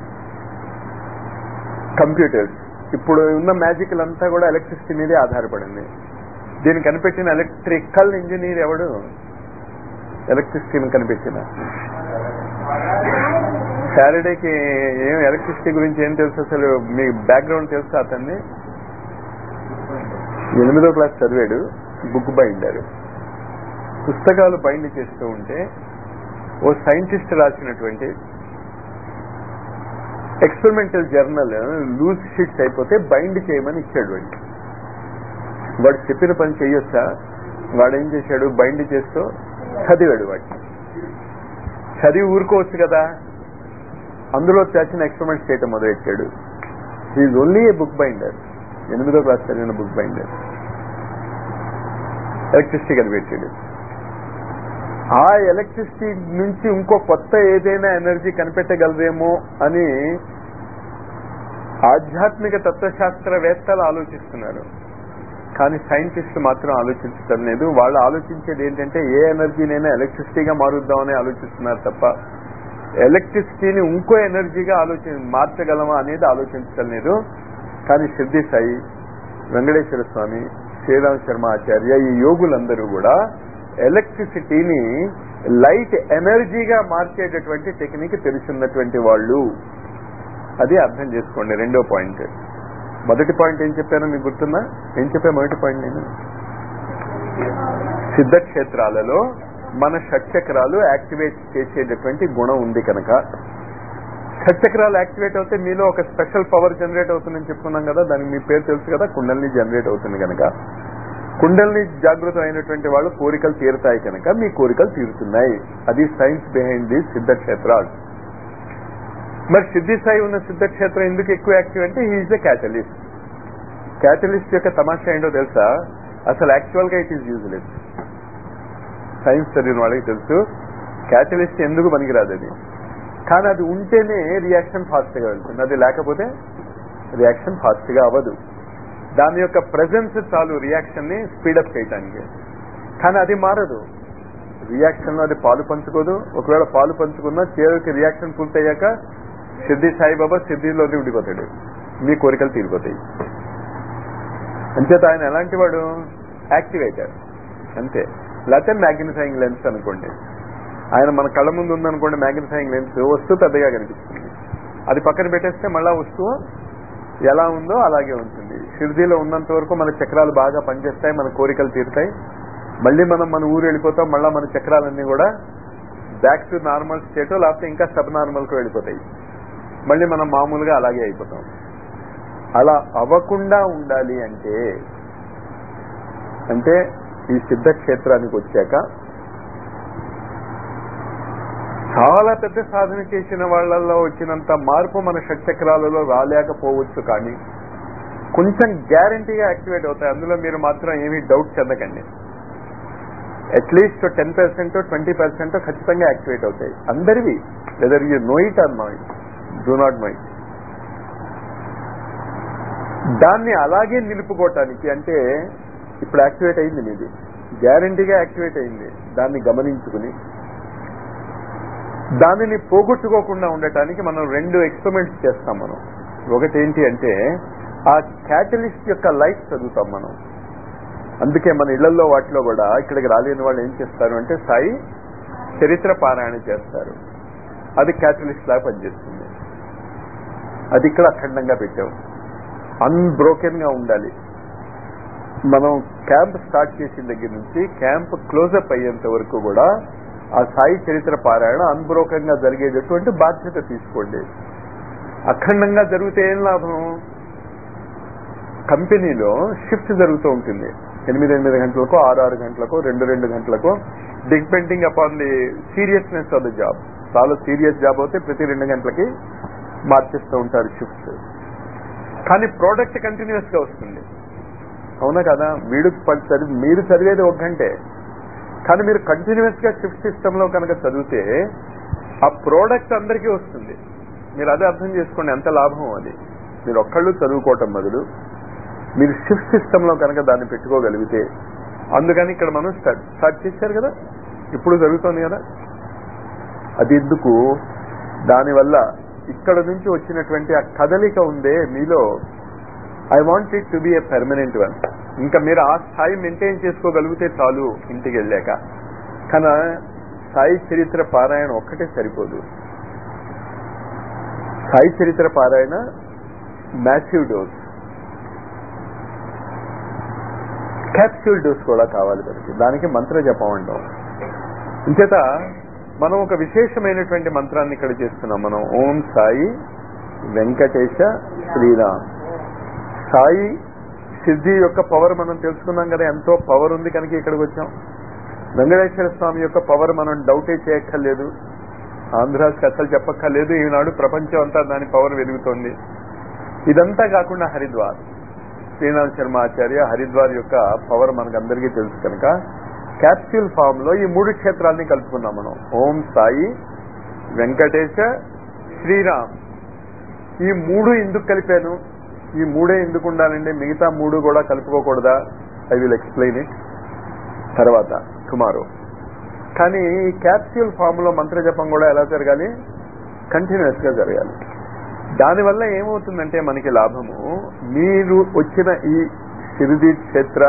computers ఇప్పుడు ఉన్న మ్యాజిక్ అంతా కూడా ఎలక్ట్రిసిటీ మీదే ఆధారపడింది దీన్ని కనిపెట్టిన ఎలక్ట్రికల్ ఇంజనీర్ ఎవడు ఎలక్ట్రిసిటీని కనిపెట్టిన సాటర్డేకి ఏం ఎలక్ట్రిసిటీ గురించి ఏం తెలుసు అసలు మీ బ్యాక్గ్రౌండ్ తెలుసా అతన్ని ఎనిమిదో క్లాస్ చదివాడు బుక్ బైండర్ పుస్తకాలు బైండ్ చేస్తూ ఉంటే ఓ సైంటిస్ట్ రాసినటువంటి ఎక్స్పెరిమెంటల్ జర్నల్ లూజ్ షీట్స్ అయిపోతే బైండ్ చేయమని ఇచ్చాడు వాడికి వాడు చెప్పిన పని చేయొచ్చా వాడు ఏం చేశాడు బైండ్ చేస్తూ చదివాడు వాడిని చదివి ఊరుకోవచ్చు కదా అందులో చేసిన ఎక్స్పెరిమెంట్స్ చేయటం మొదలెట్టాడు is only a book binder ఎనిమిదో క్లాస్ చదివిన బుక్ బైండర్ ఎలక్ట్రిసిటీ కనిపెట్టాడు ఆ ఎలక్ట్రిసిటీ నుంచి ఇంకో కొత్త ఏదైనా ఎనర్జీ కనిపెట్టగలరేమో అని ఆధ్యాత్మిక తత్వశాస్త్రవేత్తలు ఆలోచిస్తున్నారు కానీ సైంటిస్టులు మాత్రం ఆలోచించడం లేదు వాళ్ళు ఆలోచించేది ఏంటంటే ఏ ఎనర్జీనైనా ఎలక్ట్రిసిటీగా మారుద్దామని ఆలోచిస్తున్నారు తప్ప ఎలక్ట్రిసిటీని ఇంకో ఎనర్జీగా ఆలోచి మార్చగలమా అనేది ఆలోచించడం లేదు కానీ సిద్ధి సాయి వెంకటేశ్వర స్వామి శ్రీరామ్ శర్మ ఆచార్య ఈ యోగులందరూ కూడా ఎలక్ట్రిసిటీని లైట్ ఎనర్జీగా మార్చేటటువంటి టెక్నిక్ తెలుసున్నటువంటి వాళ్ళు అది అర్థం చేసుకోండి రెండో పాయింట్ మొదటి పాయింట్ ఏం చెప్పానో మీకు గుర్తుందా ఏం చెప్పా మొదటి పాయింట్ నేను సిద్ధక్షేత్రాలలో మన షట్చక్రాలు యాక్టివేట్ చేసేటటువంటి గుణం ఉంది కనుక షట్చక్రాలు యాక్టివేట్ అవుతే మీలో ఒక స్పెషల్ పవర్ జనరేట్ అవుతుందని చెప్పుకున్నాం కదా దానికి మీ పేరు తెలుసు కదా కుండల్ని జనరేట్ అవుతుంది కనుక కుండల్ని జాగృతం అయినటువంటి వాళ్ళు కోరికలు తీరుతాయి కనుక మీ కోరికలు తీరుతున్నాయి అది సైన్స్ బిహైండ్ ది సిద్ధక్షేత్రాలు మరి సిద్ధి సాయి ఉన్న సిద్ధక్షేత్రం ఎందుకు ఎక్కువ యాక్టివ్ అంటే హీఈస్ ఎ క్యాటలిస్ట్ క్యాటలిస్ట్ యొక్క తమాషా ఏంటో తెలుసా అసలు యాక్చువల్ గా ఇట్ ఈస్ యూజ్లెస్ సైన్స్ చదివిన వాళ్ళకి తెలుసు క్యాటలిస్ట్ ఎందుకు పనికిరాదు అది కానీ అది ఉంటేనే రియాక్షన్ ఫాస్ట్ గా వెళ్తుంది అది లేకపోతే రియాక్షన్ ఫాస్ట్ గా అవ్వదు దాని యొక్క ప్రెజెన్స్ చాలు రియాక్షన్ ని స్పీడప్ చేయడానికి కానీ అది మారదు రియాక్షన్ లో అది పాలు పంచుకోదు ఒకవేళ పాలు పంచుకున్నా చివరికి రియాక్షన్ పూర్తయ్యాక సిద్ధి సాయిబాబా సిద్ధిలోకి ఉండిపోతాడు మీ కోరికలు తీరిపోతాయి అంచేత ఆయన ఎలాంటి వాడు యాక్టివేటర్ అంతే లేకపోతే మ్యాగ్నిఫైయింగ్ లెన్స్ అనుకోండి ఆయన మన కళ్ళ ముందు ఉందనుకోండి మ్యాగ్నిఫైయింగ్ లెన్స్ వస్తువు పెద్దగా కనిపిస్తుంది అది పక్కన పెట్టేస్తే మళ్ళా వస్తువు ఎలా ఉందో అలాగే ఉంటుంది షిర్దీలో ఉన్నంత వరకు మన చక్రాలు బాగా పనిచేస్తాయి మన కోరికలు తీరుతాయి మళ్ళీ మనం మన ఊరు వెళ్ళిపోతాం మళ్ళీ మన చక్రాలన్నీ కూడా బ్యాక్ టు నార్మల్ స్టేట్ లేకపోతే ఇంకా సబ్ నార్మల్ కు వెళ్ళిపోతాయి మళ్ళీ మనం మామూలుగా అలాగే అయిపోతాం అలా అవ్వకుండా ఉండాలి అంటే అంటే ఈ సిద్ధ క్షేత్రానికి వచ్చాక చాలా పెద్ద సాధన చేసిన వాళ్ళల్లో వచ్చినంత మార్పు మన షట్చక్రాలలో రాలేకపోవచ్చు కానీ కొంచెం గ్యారంటీగా యాక్టివేట్ అవుతాయి అందులో మీరు మాత్రం ఏమీ డౌట్ చెందకండి at least ten percent twenty percent ఖచ్చితంగా యాక్టివేట్ అవుతాయి అందరివి whether you know it or know it do not know it దాన్ని అలాగే నిలుపుకోవటానికి అంటే ఇప్పుడు యాక్టివేట్ అయింది మీది గ్యారంటీగా యాక్టివేట్ అయింది దాన్ని గమనించుకుని దానిని పోగొట్టుకోకుండా ఉండటానికి మనం రెండు ఎక్స్పెరిమెంట్స్ చేస్తాం మనం ఒకటి ఏంటి అంటే ఆ క్యాటలిస్ట్ యొక్క లైఫ్ చదువుతాం మనం అందుకే మన ఇళ్లలో వాటిలో కూడా ఇక్కడికి రాలేని వాళ్ళు ఏం చేస్తారు అంటే సాయి చరిత్ర పారాయణ చేస్తారు అది క్యాటలిస్ట్ లాగా పనిచేస్తుంది అది ఇక్కడ అఖండంగా పెట్టాం అన్బ్రోకెన్ గా ఉండాలి మనం క్యాంప్ స్టార్ట్ చేసిన దగ్గర నుంచి క్యాంప్ క్లోజప్ అయ్యేంత వరకు కూడా ఆ సాయి చరిత్ర పారాయణ అన్బ్రోకెన్ గా జరిగేటటువంటి బాధ్యత తీసుకోండి అఖండంగా జరిగితే ఏం లాభం కంపెనీలో షిఫ్ట్ జరుగుతూ ఉంటుంది ఎనిమిది ఎనిమిది గంటలకు ఆరు ఆరు గంటలకు రెండు రెండు గంటలకు depending upon the seriousness of the job చాలా సీరియస్ జాబ్ అయితే ప్రతి రెండు గంటలకి మార్చేస్తూ ఉంటారు షిఫ్ట్స్ కానీ ప్రోడక్ట్ కంటిన్యూస్ గా వస్తుంది అవునా కదా వీడు ప- చదివి మీరు చదివేది ఒక గంటే కానీ మీరు కంటిన్యూస్ గా షిఫ్ట్ సిస్టమ్ లో కనుక చదివితే ఆ ప్రోడక్ట్ అందరికీ వస్తుంది మీరు అదే అర్థం చేసుకోండి ఎంత లాభం అది మీరు ఒక్కళ్ళు చదువుకోవటం బదులు మీరు షిఫ్ట్ సిస్టమ్ లో కనుక దాన్ని పెట్టుకోగలిగితే అందుకని ఇక్కడ మనం స్టార్ట్ స్టార్ట్ చేశారు కదా ఇప్పుడు జరుగుతోంది కదా అది ఎందుకు దానివల్ల ఇక్కడ నుంచి వచ్చినటువంటి ఆ కదలిక ఉందే మీలో I want it to be a permanent one ఇంకా మీరు ఆ స్థాయి మెయింటైన్ చేసుకోగలిగితే చాలు ఇంటికి వెళ్ళాక కానీ సాయి చరిత్ర పారాయణ ఒక్కటే సరిపోదు సాయి చరిత్ర పారాయణ మ్యాసివ్ డోస్ క్యాప్సూల్ డోస్ కూడా కావాలి మనకి దానికి మంత్ర జపం అంటాం ఇంచేత మనం ఒక విశేషమైనటువంటి మంత్రాన్ని ఇక్కడ చేస్తున్నాం మనం ఓం సాయి వెంకటేశ శ్రీరామ్ సాయి సిద్ధి యొక్క పవర్ మనం తెలుసుకున్నాం కదా ఎంతో పవర్ ఉంది కనుక ఇక్కడికి వచ్చాం వెంకటేశ్వర స్వామి యొక్క పవర్ మనం డౌటే చేయక్కర్లేదు ఆంధ్రాకి అసలు చెప్పక్కర్లేదు ఈనాడు ప్రపంచం అంతా దాని పవర్ వెలుగుతోంది ఇదంతా కాకుండా హరిద్వార్ శ్రీనాథ్ శర్మ ఆచార్య హరిద్వార్ యొక్క పవర్ మనకందరికీ తెలుసు కనుక క్యాప్స్యూల్ ఫామ్ లో ఈ మూడు క్షేత్రాల్ని కలుపుకున్నాం మనం ఓం సాయి వెంకటేశ శ్రీరామ్ ఈ మూడు ఎందుకు కలిపాను ఈ మూడే ఎందుకు ఉండాలండి మిగతా మూడు కూడా కలుపుకోకూడదా ఐ విల్ ఎక్స్ప్లెయిన్ ఇట్ తర్వాత టుమారో కానీ ఈ క్యాప్స్యూల్ ఫామ్ లో మంత్ర జపం కూడా ఎలా జరగాలి కంటిన్యూస్ గా జరగాలి దానివల్ల ఏమవుతుందంటే మనకి లాభము మీరు వచ్చిన ఈ షిరిడి క్షేత్ర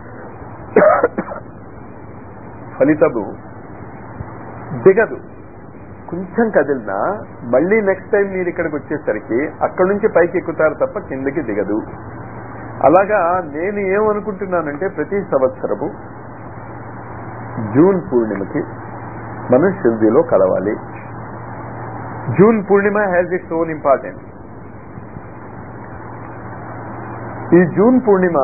ఫలితము దిగదు కొంచెం కదిలినా మళ్ళీ నెక్స్ట్ టైం మీరు ఇక్కడికి వచ్చేసరికి అక్కడి నుంచి పైకి ఎక్కుతారు తప్ప కిందకి దిగదు అలాగా నేను ఏమనుకుంటున్నానంటే ప్రతి సంవత్సరము జూన్ పూర్ణిమకి మనం షిర్డీలో కలవాలి June purnima has its own importance ఈ జూన్ పూర్ణిమ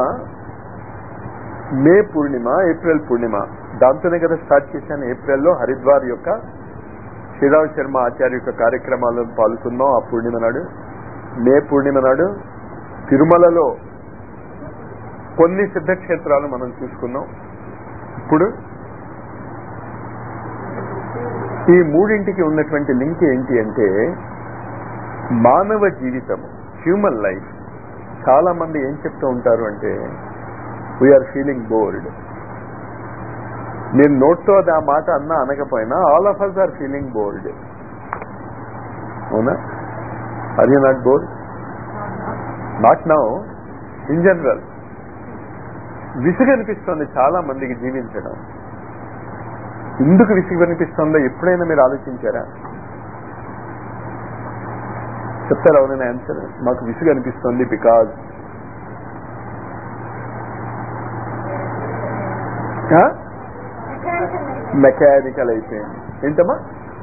మే పూర్ణిమ ఏప్రిల్ పూర్ణిమ దాంతోనే కదా స్టార్ట్ చేశాను ఏప్రిల్లో హరిద్వార్ యొక్క శ్రీరామ్ శర్మ ఆచార్య యొక్క కార్యక్రమాల్లో పాల్గొన్నాం ఆ పూర్ణిమ నాడు మే పూర్ణిమ నాడు తిరుమలలో కొన్ని సిద్ధక్షేత్రాలు మనం చూసుకున్నాం ఇప్పుడు ఈ మూడింటికి ఉన్నటువంటి లింక్ ఏంటి అంటే మానవ జీవితము హ్యూమన్ లైఫ్ చాలా మంది ఏం చెప్తూ ఉంటారు అంటే వీఆర్ ఫీలింగ్ బోర్డ్ నేను నోట్తో అది ఆ మాట అన్నా అనకపోయినా all of us are feeling bored అవునా are you not bored not now in general విసుగు అనిపిస్తుంది చాలా మందికి జీవించడం ఎందుకు విసుగు అనిపిస్తుందో ఎప్పుడైనా మీరు ఆలోచించారా చెప్తారా అవునైనా ఆన్సర్ మాకు విసుగు అనిపిస్తుంది బికాజ్ మెకానికల్ అయిపోయింది ఏంటమ్మా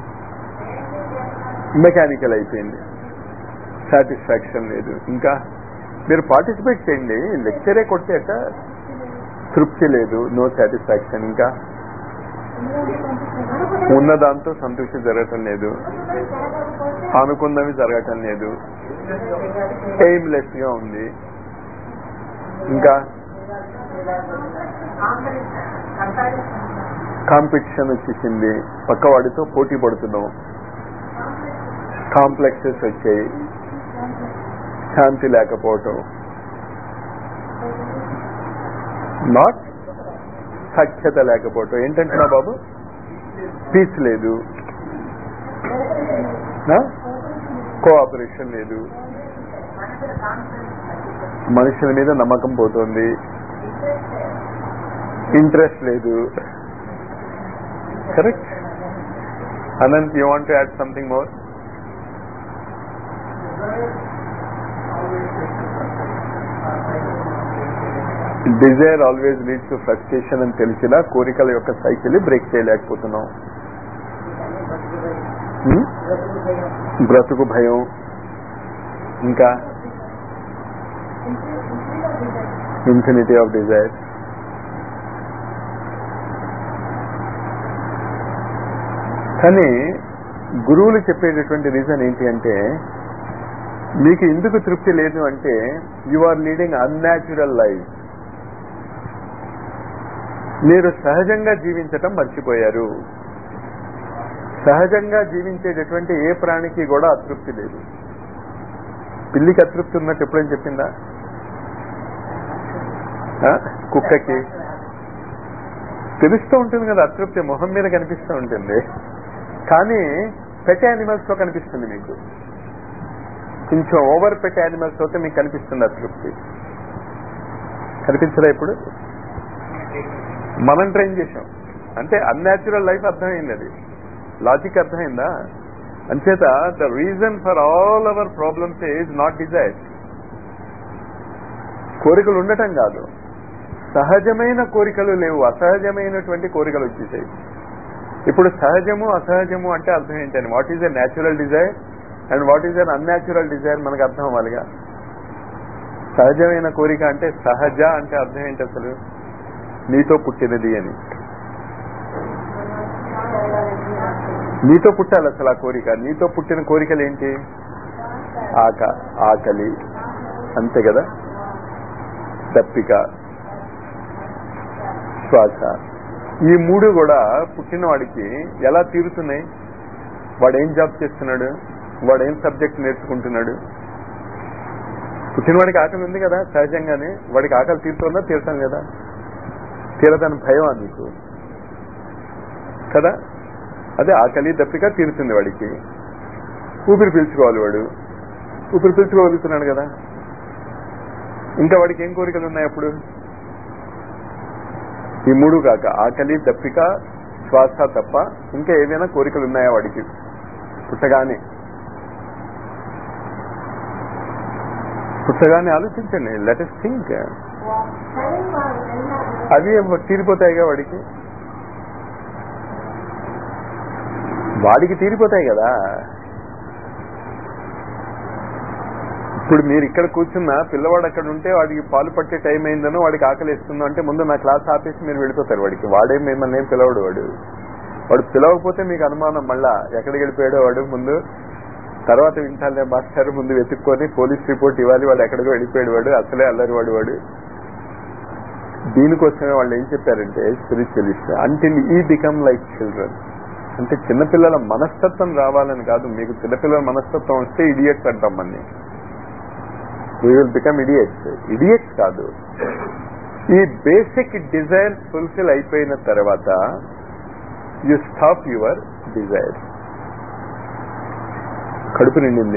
మెకానికల్ అయిపోయింది సాటిస్ఫాక్షన్ లేదు ఇంకా మీరు పార్టిసిపేట్ చేయండి లెక్చరే కొట్టేట తృప్తి లేదు నో సాటిస్ఫాక్షన్ ఇంకా ఉన్న దాంతో సంతృప్తి జరగటం లేదు అనుకున్నవి జరగటం లేదు ఎయిమ్లెస్ గా ఉంది ఇంకా కాంపిటీషన్ వచ్చేసింది పక్కవాడితో పోటీ పడుతున్నాం కాంప్లెక్సెస్ వచ్చాయి శాంతి లేకపోవటం నాట్ సఖ్యత లేకపోవటం ఏంటంటున్నా బాబు పీస్ లేదు కోఆపరేషన్ లేదు మనసులో కాన్ఫిడెన్స్ మనుషుల మీద నమ్మకం పోతుంది ఇంట్రెస్ట్ లేదు correct Anant you want add something more desire always leads to frustration అని తెలిసినా కోరికల యొక్క సైకిల్ బ్రేక్ చేయలేకపోతున్నాం హ్మ్? బ్రతుకు భయం ఇంకా ఇన్ఫినిటీ ఆఫ్ డిజైర్ కానీ గురువులు చెప్పేటటువంటి రీజన్ ఏంటి అంటే మీకు ఎందుకు తృప్తి లేదు అంటే you are leading unnatural life మీరు సహజంగా జీవించటం మర్చిపోయారు సహజంగా జీవించేటటువంటి ఏ ప్రాణికి కూడా అతృప్తి లేదు పిల్లికి అతృప్తి ఉన్నట్టు ఎప్పుడేం చెప్పిందా ఆ? కుక్కకి తెలుస్తూ ఉంటుంది కదా అతృప్తి మొహం మీద కనిపిస్తూ ఉంటుంది కానీ పెట్ యానిమల్స్ తో కనిపిస్తుంది మీకు కొంచెం ఓవర్ పెట్ యానిమల్స్ అయితే మీకు కనిపిస్తుంది అతృప్తి కనిపించదా ఇప్పుడు మనం ట్రైన్ చేసాం అంటే అన్యాచురల్ లైఫ్ అర్థమైంది అది లాజిక్ అర్థమైందా అంచేత the reason for all our problems is not desire కోరికలు ఉండటం కాదు సహజమైన కోరికలు లేవు అసహజమైనటువంటి కోరికలు వచ్చేసాయి ఇప్పుడు సహజము అసహజము అంటే అర్థం ఏంటని what is a natural desire and what is un unnatural desire మనకు అర్థం అవ్వాలిగా సహజమైన కోరిక అంటే సహజ అంటే అర్థం ఏంటి అసలు నీతో పుట్టినది అని నీతో పుట్టాలి అసలు ఆ కోరిక నీతో పుట్టిన కోరికలు ఏంటి ఆక ఆకలి అంతే కదా దప్పిక శ్వాస ఈ మూడు కూడా పుట్టిన వాడికి ఎలా తీరుతున్నాయి వాడు ఏం జాబ్ చేస్తున్నాడు వాడు ఏం సబ్జెక్ట్ నేర్చుకుంటున్నాడు పుట్టినవాడికి ఆకలి ఉంది కదా సహజంగానే వాడికి ఆకలి తీరుతుందా తీరుతాం కదా తీరదని భయం నీకు కదా అదే ఆకలి దప్పిక తీరుతుంది వాడికి ఊపిరి పీల్చుకోవాలి వాడు ఊపిరి పీల్చుకోగలుగుతున్నాడు కదా ఇంకా వాడికి ఏం కోరికలు ఉన్నాయి అప్పుడు ఈ మూడు కాక ఆకలి దప్పిక శ్వాస తప్ప ఇంకా ఏవైనా కోరికలు ఉన్నాయా వాడికి పుట్టగానే పుట్టగానే ఆలోచించండి లెట్ ఎస్ థింక్ అవి తీరిపోతాయిగా వాడికి వాడికి తీరిపోతాయి కదా ఇప్పుడు మీరు ఇక్కడ కూర్చున్నా పిల్లవాడు అక్కడ ఉంటే వాడికి పాలు పట్టే టైం అయిందనో వాడికి ఆకలి ఇస్తుందో అంటే ముందు నా క్లాస్ ఆపేసి మీరు వెళ్ళిపోతారు వాడికి వాడే మిమ్మల్ని ఏం పిలవడు వాడు వాడు పిలవకపోతే మీకు అనుమానం మళ్ళా ఎక్కడికి వెళ్ళిపోయాడో వాడు ముందు తర్వాత వింటాలే మాస్టర్ ముందు వెతుక్కొని పోలీస్ రిపోర్ట్ ఇవ్వాలి వాడు ఎక్కడికో వెళ్ళిపోయాడు వాడు అసలే అల్లరి వాడు వాడు దీనికోసమే వాళ్ళు ఏం చెప్పారంటే spiritualist until we become like children అంటే చిన్నపిల్లల మనస్తత్వం రావాలని కాదు మీకు చిన్నపిల్లల మనస్తత్వం వస్తే ఇడియట్స్ అంటాం మన్ని we will become idiots idiots కాదు ఈ బేసిక్ డిజైర్ ఫుల్ఫిల్ అయిపోయిన తర్వాత యు స్టాప్ యువర్ డిజైర్ కడుపు నిండింది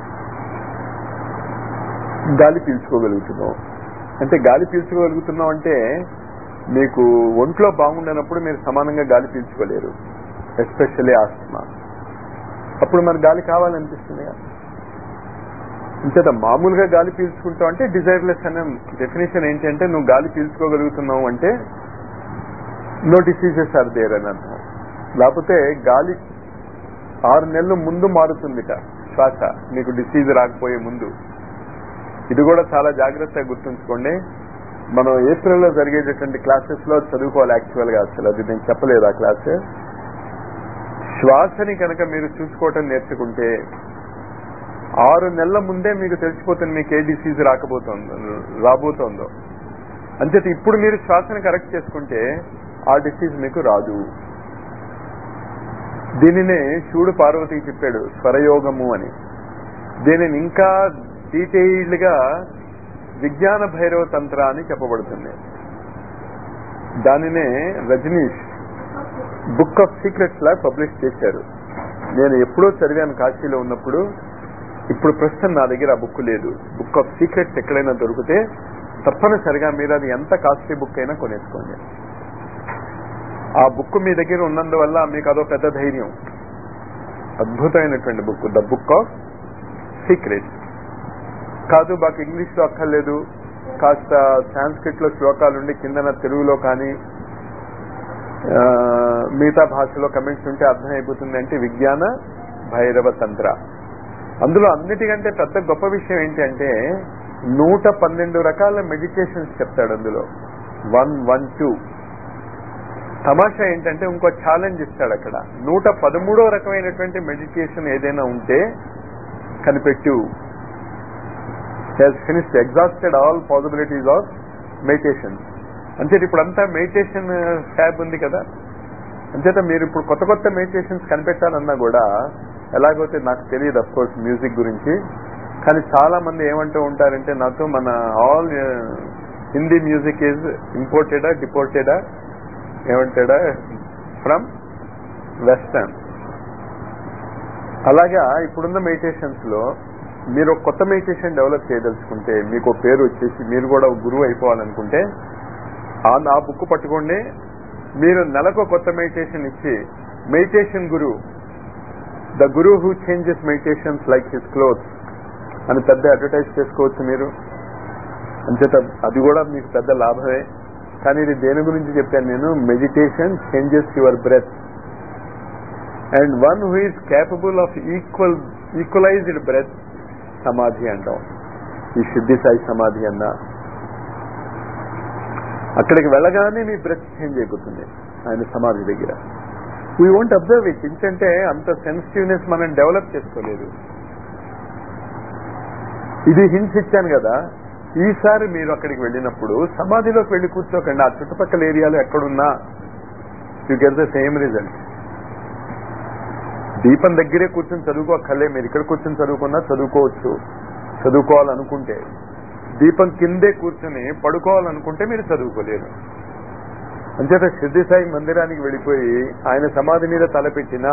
గాలి పీల్చుకోగలుగుతున్నాం అంటే గాలి పీల్చుకోగలుగుతున్నాం అంటే మీకు ఒంట్లో బాగుండనప్పుడు మీరు సమానంగా గాలి పీల్చుకోలేరు ఎస్పెషల్లీ ఆస్తమా అప్పుడు మరి గాలి కావాలనిపిస్తుంది ఇంచేత మామూలుగా గాలి పీల్చుకుంటావు అంటే డిజైర్లెస్ అనే డెఫినేషన్ ఏంటంటే నువ్వు గాలి పీల్చుకోగలుగుతున్నావు అంటే నో డిసీజెస్ ఆర్ దేర్ అని అర్థం లేకపోతే గాలి ఆరు నెలలు ముందు మారుతుందిట శ్వాస మీకు డిసీజ్ రాకపోయే ముందు ఇది కూడా చాలా జాగ్రత్తగా గుర్తుంచుకోండి మనం ఏప్రిల్లో జరిగేటటువంటి క్లాసెస్ లో చదువుకోవాలి యాక్చువల్ గా అసలు అది నేను చెప్పలేదు ఆ క్లాస్ శ్వాసని కనుక మీరు చూసుకోవటం నేర్చుకుంటే ఆరు నెలల ముందే మీకు తెలిసిపోతుంది మీకు ఏ డిసీజ్ రాకపోతుందో రాబోతోందో అంచేత ఇప్పుడు మీరు శ్వాసని కరెక్ట్ చేసుకుంటే ఆ డిసీజ్ మీకు రాదు దీనినే శివుడు పార్వతికి చెప్పాడు స్వరయోగము అని దీనిని ఇంకా డీటెయిల్డ్ గా విజ్ఞాన భైరవ తంత్ర అని చెప్పబడుతుంది దానినే రజనీష్ బుక్ ఆఫ్ సీక్రెట్స్ లా పబ్లిష్ చేశారు నేను ఎప్పుడో చదివాను కాశీలో ఉన్నప్పుడు ఇప్పుడు ప్రస్తుతం నా దగ్గర ఆ బుక్ లేదు బుక్ ఆఫ్ సీక్రెట్స్ ఎక్కడైనా దొరికితే తప్పనిసరిగా మీరు అది ఎంత కాస్ట్లీ బుక్ అయినా కొనేసుకోండి ఆ బుక్ మీ దగ్గర ఉన్నందువల్ల మీకు అదో పెద్ద ధైర్యం అద్భుతమైనటువంటి book the book of secrets కాదు మాకు ఇంగ్లీష్ లో అక్కర్లేదు కాస్త సాంస్క్రిట్ లో శ్లోకాలుండి కిందన తెలుగులో కానీ ఆ, మిగతా భాషలో కమెంట్స్ ఉంటే అర్థమైపోతుంది అంటే విజ్ఞాన భైరవ తంత్ర అందులో అన్నిటికంటే పెద్ద గొప్ప విషయం ఏంటి అంటే నూట పన్నెండు రకాల మెడిటేషన్స్ చెప్తాడు అందులో వన్ వన్ టూ తమాషా ఏంటంటే ఇంకో ఛాలెంజ్ ఇస్తాడు అక్కడ నూట పదమూడో రకమైనటువంటి మెడిటేషన్ ఏదైనా ఉంటే కనిపెట్టు has finished exhausted all possibilities of meditation అంచేత ఇప్పుడు అంతా మెడిటేషన్ ట్యాబ్ ఉంది కదా అంచేత మీరు ఇప్పుడు కొత్త కొత్త మెడిటేషన్స్ కనిపెట్టాలన్నా కూడా ఎలాగైతే నాకు తెలియదు అఫ్ కోర్స్ మ్యూజిక్ గురించి కానీ చాలా మంది ఏమంటూ ఉంటారంటే నాతో మన ఆల్ హిందీ మ్యూజిక్ ఈజ్ ఇంపోర్టెడా డిపోర్టెడా ఏమంటాడా ఫ్రమ్ వెస్టర్న్ అలాగా ఇప్పుడున్న మెడిటేషన్స్ లో మీరు ఒక కొత్త మెడిటేషన్ డెవలప్ చేయదలుచుకుంటే మీకు ఒక పేరు వచ్చేసి మీరు కూడా ఒక గురువు అయిపోవాలనుకుంటే ఆ నా బుక్ పట్టుకోండి మీరు నెలకు కొత్త మెడిటేషన్ ఇచ్చి meditation guru the guru who changes meditations like his cloth అని పెద్ద అడ్వర్టైజ్ చేసుకోవచ్చు మీరు అంచేత అది కూడా మీకు పెద్ద లాభమే కానీ ఇది దేని గురించి చెప్పాను నేను meditation changes your breath and one who is capable of equal equalized breath సమాధి అంటాం ఈ సిద్ధి సాయి సమాధి అన్నా అక్కడికి వెళ్ళగానే మీ బ్రెత్ చేంజ్ అయిపోతుంది ఆయన సమాధి దగ్గర వీ వోంట్ అబ్జర్వ్ ఇట్ ఎందుకంటే అంత సెన్సిటివ్నెస్ మనం డెవలప్ చేసుకోలేదు ఇది హింట్స్ ఇచ్చాను కదా ఈసారి మీరు అక్కడికి వెళ్ళినప్పుడు సమాధిలోకి వెళ్ళి కూర్చోకండి ఆ చుట్టుపక్కల ఏరియాలో ఎక్కడున్నా you get the same result దీపం దగ్గరే కూర్చొని చదువుకోకర్లే మీరు ఇక్కడ కూర్చొని చదువుకున్నా చదువుకోవచ్చు చదువుకోవాలనుకుంటే దీపం కిందే కూర్చొని పడుకోవాలనుకుంటే మీరు చదువుకోలేరు అంచేత సిద్ధి సాయి మందిరానికి వెళ్ళిపోయి ఆయన సమాధి మీద తలపెట్టినా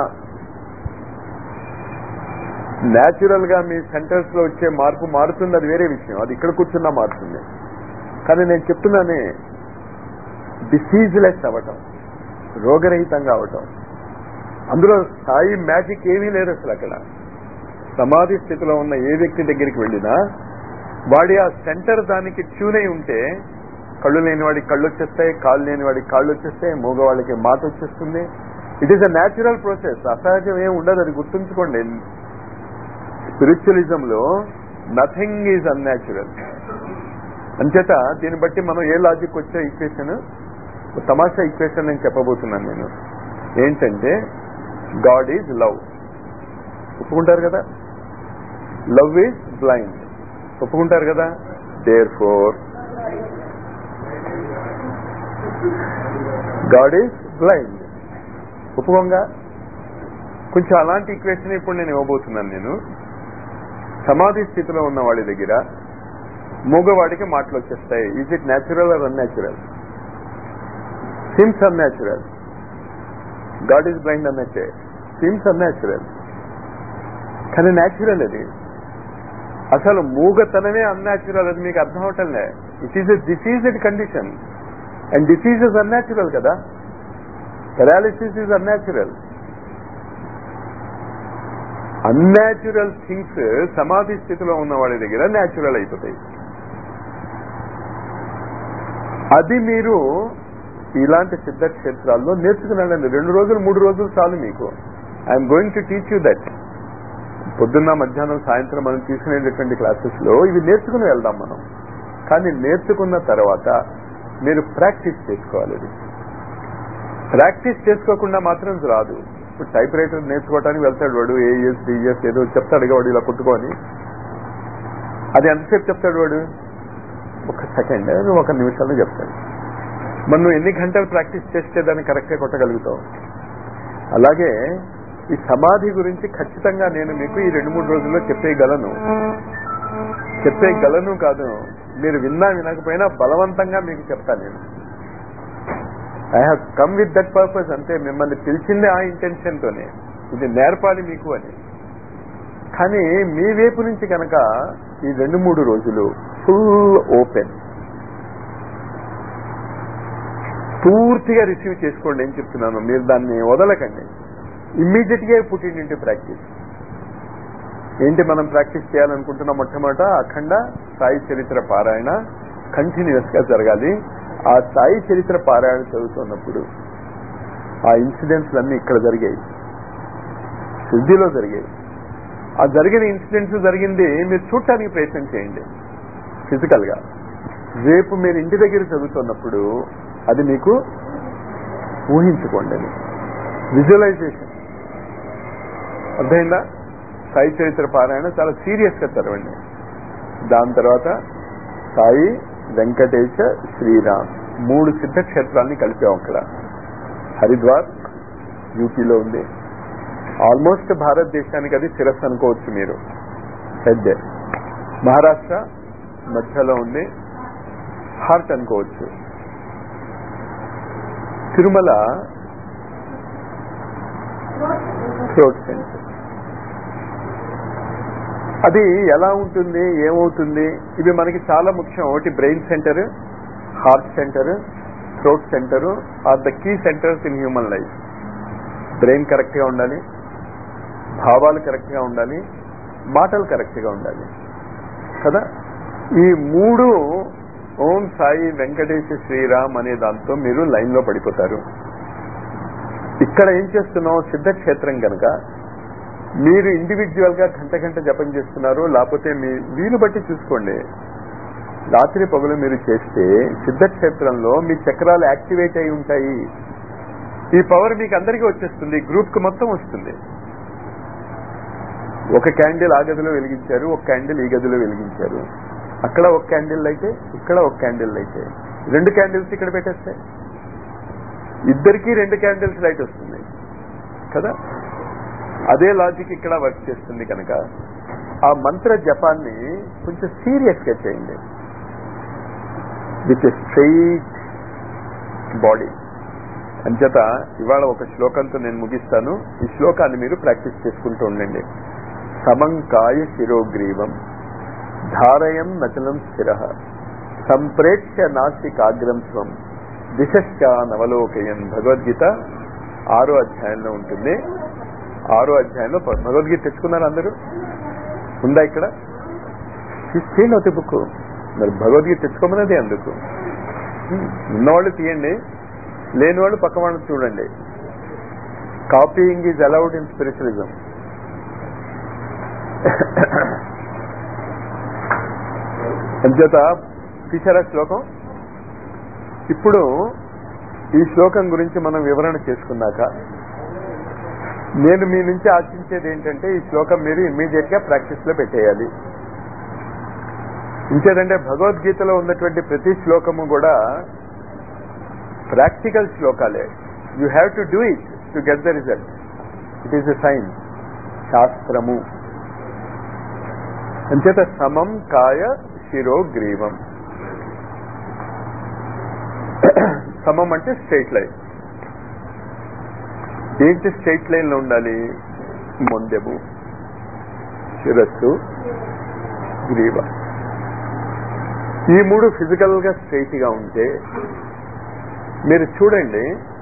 న్యాచురల్ గా మీ సెంటర్స్ లో వచ్చే మార్పు మారుతుంది అది వేరే విషయం అది ఇక్కడ కూర్చున్నా మారుతుంది కానీ నేను చెప్తున్నానే డిసీజ్లెస్ అవ్వటం రోగరహితంగా అవటం అందులో స్థాయి మ్యాజిక్ ఏమీ లేదు అసలు అక్కడ సమాధి స్థితిలో ఉన్న ఏ వ్యక్తి దగ్గరికి వెళ్ళినా వాడి ఆ సెంటర్ దానికి ట్యూన్ అయి ఉంటే కళ్ళు లేని వాడికి కళ్ళు వచ్చేస్తాయి కాళ్ళు లేని వాడికి కాళ్ళు వచ్చేస్తాయి మూగవాళ్ళకి మాట వచ్చేస్తుంది it is a natural process అసహజం ఏం ఉండదు అది గుర్తుంచుకోండి స్పిరిచువలిజం లో నథింగ్ ఈజ్ అన్యాచురల్ అంచేత దీన్ని బట్టి మనం ఏ లాజిక్ వచ్చే ఈక్వేషన్ తమాషా ఈక్వేషన్ నేను చెప్పబోతున్నాను నేను ఏంటంటే గాడ్ ఈజ్ లవ్ ఒప్పుకుంటారు కదా లవ్ ఈజ్ బ్లైండ్ ఒప్పుకుంటారు కదా therefore God is blind ఒప్పుకోంగా కొంచెం అలాంటి ఈక్వేషన్ ఇప్పుడు నేను ఇవ్వబోతున్నాను నేను సమాధి స్థితిలో ఉన్న వాడి దగ్గర మూగవాడికి మాటలు వచ్చేస్తాయి is it natural or unnatural seems unnatural God is blind అన్నట్టే సిమ్స్ అన్యాచురల్ కానీ న్యాచురల్ అది అసలు మూగతనమే అన్యాచురల్ అది మీకు అర్థం అవటంలే it is a diseased condition and disease is unnatural కదా paralysis is unnatural unnatural things సమాధి స్థితిలో ఉన్న వాడి దగ్గర న్యాచురల్ అయిపోతాయి అది మీరు ఇలాంటి సిద్ధ క్షేత్రాల్లో నేర్చుకున్నాడండి రెండు రోజులు మూడు రోజులు చాలు మీకు I'm going to teach you that పొద్దున్న మధ్యాహ్నం సాయంత్రం మనం తీసుకునేటటువంటి క్లాసెస్ లో ఇవి నేర్చుకుని వెళ్దాం మనం కానీ నేర్చుకున్న తర్వాత మీరు ప్రాక్టీస్ చేసుకోవాలి ఇది ప్రాక్టీస్ చేసుకోకుండా మాత్రం రాదు ఇప్పుడు టైప్ రైటర్ నేర్చుకోవడానికి వెళ్తాడు వాడు ఏఎస్ డిఎస్ ఏదో చెప్తాడు వాడు ఇలా కొట్టుకొని అది ఎంతసేపు చెప్తాడు వాడు ఒక సెకండ్ ఒక నిమిషాల్లో చెప్తాడు మరి నువ్వు ఎన్ని గంటలు ప్రాక్టీస్ చేస్తే దాన్ని కరెక్ట్గా కొట్టగలుగుతావు అలాగే ఈ సమాధి గురించి ఖచ్చితంగా నేను మీకు ఈ రెండు మూడు రోజుల్లో చెప్పేయగలను చెప్పేయగలను కాదు మీరు విన్నా వినకపోయినా బలవంతంగా మీకు చెప్తాను నేను I have come with that purpose అంటే మిమ్మల్ని పిలిచిందే ఆ ఇంటెన్షన్ తోనే ఇది నేర్పాలి మీకు అని కానీ మీ వైపు నుంచి కనుక ఈ రెండు మూడు రోజులు ఫుల్ ఓపెన్ పూర్తిగా రిసీవ్ చేసుకోండి అని చెప్తున్నాను మీరు దాన్ని వదలకండి ఇమ్మీడియట్ గా పుట్టిండి ఇంటి ప్రాక్టీస్ ఏంటి మనం ప్రాక్టీస్ చేయాలనుకుంటున్న మొట్టమొదట అఖండ సాయి చరిత్ర పారాయణ కంటిన్యూస్ గా జరగాలి ఆ సాయి చరిత్ర పారాయణ చదువుతున్నప్పుడు ఆ ఇన్సిడెంట్స్ అన్ని ఇక్కడ జరిగాయి సిద్ధిలో జరిగాయి ఆ జరిగిన ఇన్సిడెంట్స్ జరిగింది మీరు చూడటానికి ప్రయత్నం చేయండి ఫిజికల్ గా రేపు మీరు ఇంటి దగ్గర చదువుతున్నప్పుడు అది మీకు ఊహించుకోండి అది విజువలైజేషన్ అర్థమైందా సాయి చరిత్ర పారాయణ చాలా సీరియస్ గా చదవండి దాని తర్వాత సాయి వెంకటేశ శ్రీరామ్ మూడు సిద్ధక్షేత్రాల్ని కలిపాం అక్కడ హరిద్వార్ యూపీలో ఉంది ఆల్మోస్ట్ భారతదేశానికి అది శిరస్సు అనుకోవచ్చు మీరు పెద్ద మహారాష్ట్ర మధ్యలో ఉంది హార్ట్ అనుకోవచ్చు తిరుమల థ్రోట్ సెంటర్ అది ఎలా ఉంటుంది ఏమవుతుంది ఇవి మనకి చాలా ముఖ్యం ఒకటి brain centre heart centre throat centre are the key centres in human life brain correct గా ఉండాలి భావాలు కరెక్ట్ గా ఉండాలి మాటలు కరెక్ట్ గా ఉండాలి కదా ఈ మూడు ఓం సాయి వెంకటేశ శ్రీరామ్ అనే దాంతో మీరు లైన్ లో పడిపోతారు ఇక్కడ ఏం చేస్తున్నాం సిద్ధక్షేత్రం కనుక మీరు ఇండివిజువల్ గా గంట గంట జపం చేస్తున్నారు లేకపోతే మీ వీలు బట్టి చూసుకోండి రాత్రి పగులు మీరు చేస్తే సిద్ధక్షేత్రంలో మీ చక్రాలు యాక్టివేట్ అయి ఉంటాయి ఈ పవర్ మీకు అందరికీ వచ్చేస్తుంది గ్రూప్ కి మొత్తం వస్తుంది ఒక క్యాండిల్ ఆ గదిలో వెలిగించారు ఒక క్యాండిల్ ఈ గదిలో వెలిగించారు అక్కడ ఒక క్యాండిల్ అయితే ఇక్కడ ఒక క్యాండిల్ అయితే రెండు క్యాండిల్స్ ఇక్కడ పెట్టేస్తే ఇద్దరికి రెండు క్యాండిల్స్ లైట్ వస్తుంది కదా అదే లాజిక్ ఇక్కడ వర్క్ చేస్తుంది కనుక ఆ మంత్ర జపాన్ని కొంచెం సీరియస్ గా చేయండి విత్ స్ట్రైట్ బాడీ అంచేత ఇవాళ ఒక శ్లోకంతో నేను ముగిస్తాను ఈ శ్లోకాన్ని మీరు ప్రాక్టీస్ చేసుకుంటూ ఉండండి సమంకాయ శిరోగ్రీవం ధారయం నచలం స్థిర సంప్రేక్ష్య నాస్తికాగ్రం స్వం దిశశ్చ నవలోకయన్ భగవద్గీత ఆరో అధ్యాయంలో ఉంటుంది ఆరో అధ్యాయంలో ప- భగవద్గీత తెచ్చుకున్నారు అందరూ ఉందా ఇక్కడ తీయండి ఒక బుక్ మరి భగవద్గీత తెచ్చుకోమన్నది అందుకు హ్మ్. ఉన్నవాళ్ళు తీయండి లేని వాళ్ళు పక్క వాళ్ళు చూడండి copying is allowed in spiritualism అంచేత తీసారా శ్లోకం ఇప్పుడు ఈ శ్లోకం గురించి మనం వివరణ చేసుకున్నాక నేను మీ నుంచి ఆశించేది ఏంటంటే ఈ శ్లోకం మీరు ఇమ్మీడియట్ గా ప్రాక్టీస్ లో పెట్టేయాలి ఇంకేదంటే భగవద్గీతలో ఉన్నటువంటి ప్రతి శ్లోకము కూడా ప్రాక్టికల్ శ్లోకాలే you have to do it to get the result it is a science శాస్త్రము అంచేత సమం కాయ శిరోగ్రీవం సమం అంటే స్ట్రైట్ లైన్ ఏంటి స్ట్రైట్ లైన్ లో ఉండాలి మొందెము శిరస్సు గ్రీవ ఈ మూడు ఫిజికల్ గా స్ట్రైట్ గా ఉంటే మీరు చూడండి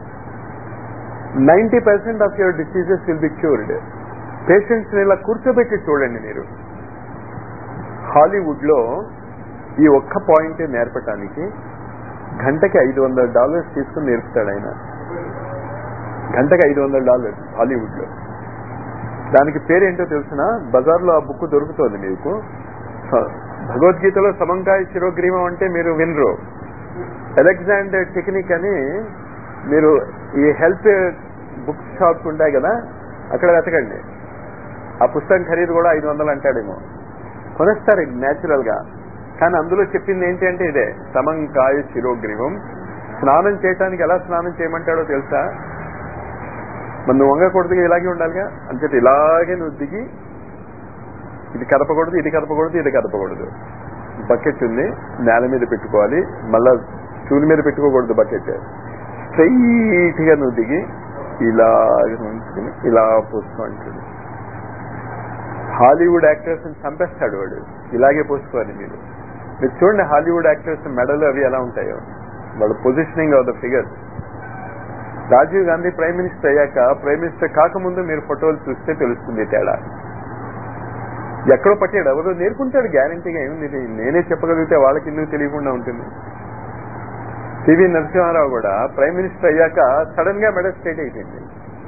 ninety percent of your diseases will be cured patients ఇలా కూర్చోబెట్టి చూడండి మీరు హాలీవుడ్ లో ఈ ఒక్క పాయింట్ నేర్పటానికి గంటకి ఐదు వందల డాలర్స్ తీసుకుని నేర్పుతాడు ఆయన గంటకి ఐదు వందల డాలర్స్ హాలీవుడ్ లో దానికి పేరేంటో తెలిసిన బజార్లో ఆ బుక్ దొరుకుతోంది మీకు స- భగవద్గీతలో సమంకాయ శిరోగ్రీవం అంటే మీరు వినరు అలెగ్జాండర్ టెక్నిక్ అని మీరు ఈ హెల్త్ బుక్ షాప్స్ ఉంటాయి కదా అక్కడ వెతకండి ఆ పుస్తకం ఖరీదు కూడా ఐదు వందలు అంటాడేమో కొనేస్తారు న్యాచురల్ గా కానీ అందులో చెప్పింది ఏంటి అంటే ఇదే సమంకాయ శిరోగ్రీవం స్నానం చేయటానికి ఎలా స్నానం చేయమంటాడో తెలుసా మరి నువ్వు వంగకూడదు ఇలాగే ఉండాలిగా అంచేత ఇలాగే నువ్వు దిగి ఇది కదపకూడదు ఇది కదపకూడదు ఇది కదపకూడదు బకెట్ ఉంది నేల మీద పెట్టుకోవాలి మళ్ళా స్టూల్ మీద పెట్టుకోకూడదు బకెట్ స్ట్రైట్ గా నువ్వు దిగి ఇలా ఉంచుకుని ఇలా పోసుకో అంటాడు హాలీవుడ్ యాక్టర్స్ చంపేస్తాడు వాడు ఇలాగే పోసుకోవాలి మీరు మీరు చూడండి హాలీవుడ్ యాక్టర్స్ మెడలు అవి ఎలా ఉంటాయో వాళ్ళ positioning of the figure Rajiv Gandhi prime minister అయ్యాక ప్రైమ్ మినిస్టర్ కాకముందు మీరు ఫోటోలు చూస్తే తెలుస్తుంది తేడా ఎక్కడో పట్టాడు ఎవరో నేర్పుంటాడు గ్యారంటీగా ఏముంది ఇది నేనే చెప్పగలిగితే వాళ్ళకి ఎందుకు తెలియకుండా ఉంటుంది పివి నరసింహారావు కూడా ప్రైమ్ మినిస్టర్ అయ్యాక సడన్ గా మెడ స్ట్రైట్ అయిపోయింది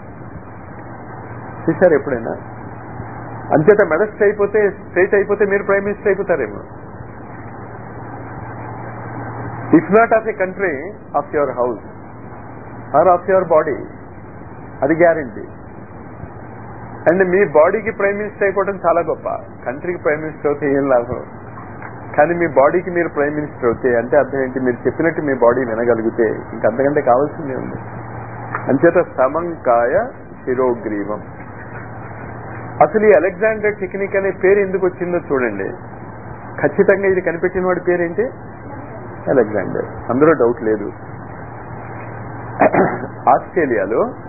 చూశారు ఎప్పుడైనా అంచేత మెడ స్ట్రైట్ అయిపోతే స్ట్రైట్ అయిపోతే మీరు ప్రైమ్ మినిస్టర్ అయిపోతారేమో if not of a country of your house or of your body అది గ్యారంటీ అండ్ మీ బాడీకి ప్రైమ్ మినిస్టర్ అయిపోవడం చాలా గొప్ప కంట్రీకి ప్రైమ్ మినిస్టర్ అవుతే ఏం లాభం కానీ మీ బాడీకి మీరు ప్రైమ్ మినిస్టర్ అవుతే అంటే అర్థం ఏంటి మీరు చెప్పినట్టు మీ బాడీ వినగలిగితే ఇంకా అంతకంటే కావాల్సిందే ఉంది అంచేత సమంకాయ శిరోగ్రీవం అసలు ఈ అలెగ్జాండర్ టెక్నిక్ అనే పేరు ఎందుకు వచ్చిందో చూడండి ఖచ్చితంగా ఇది కనిపెట్టిన వాడి పేరేంటి అలెగ్జాండర్ అందులో డౌట్ లేదు ఆస్ట్రేలియాలో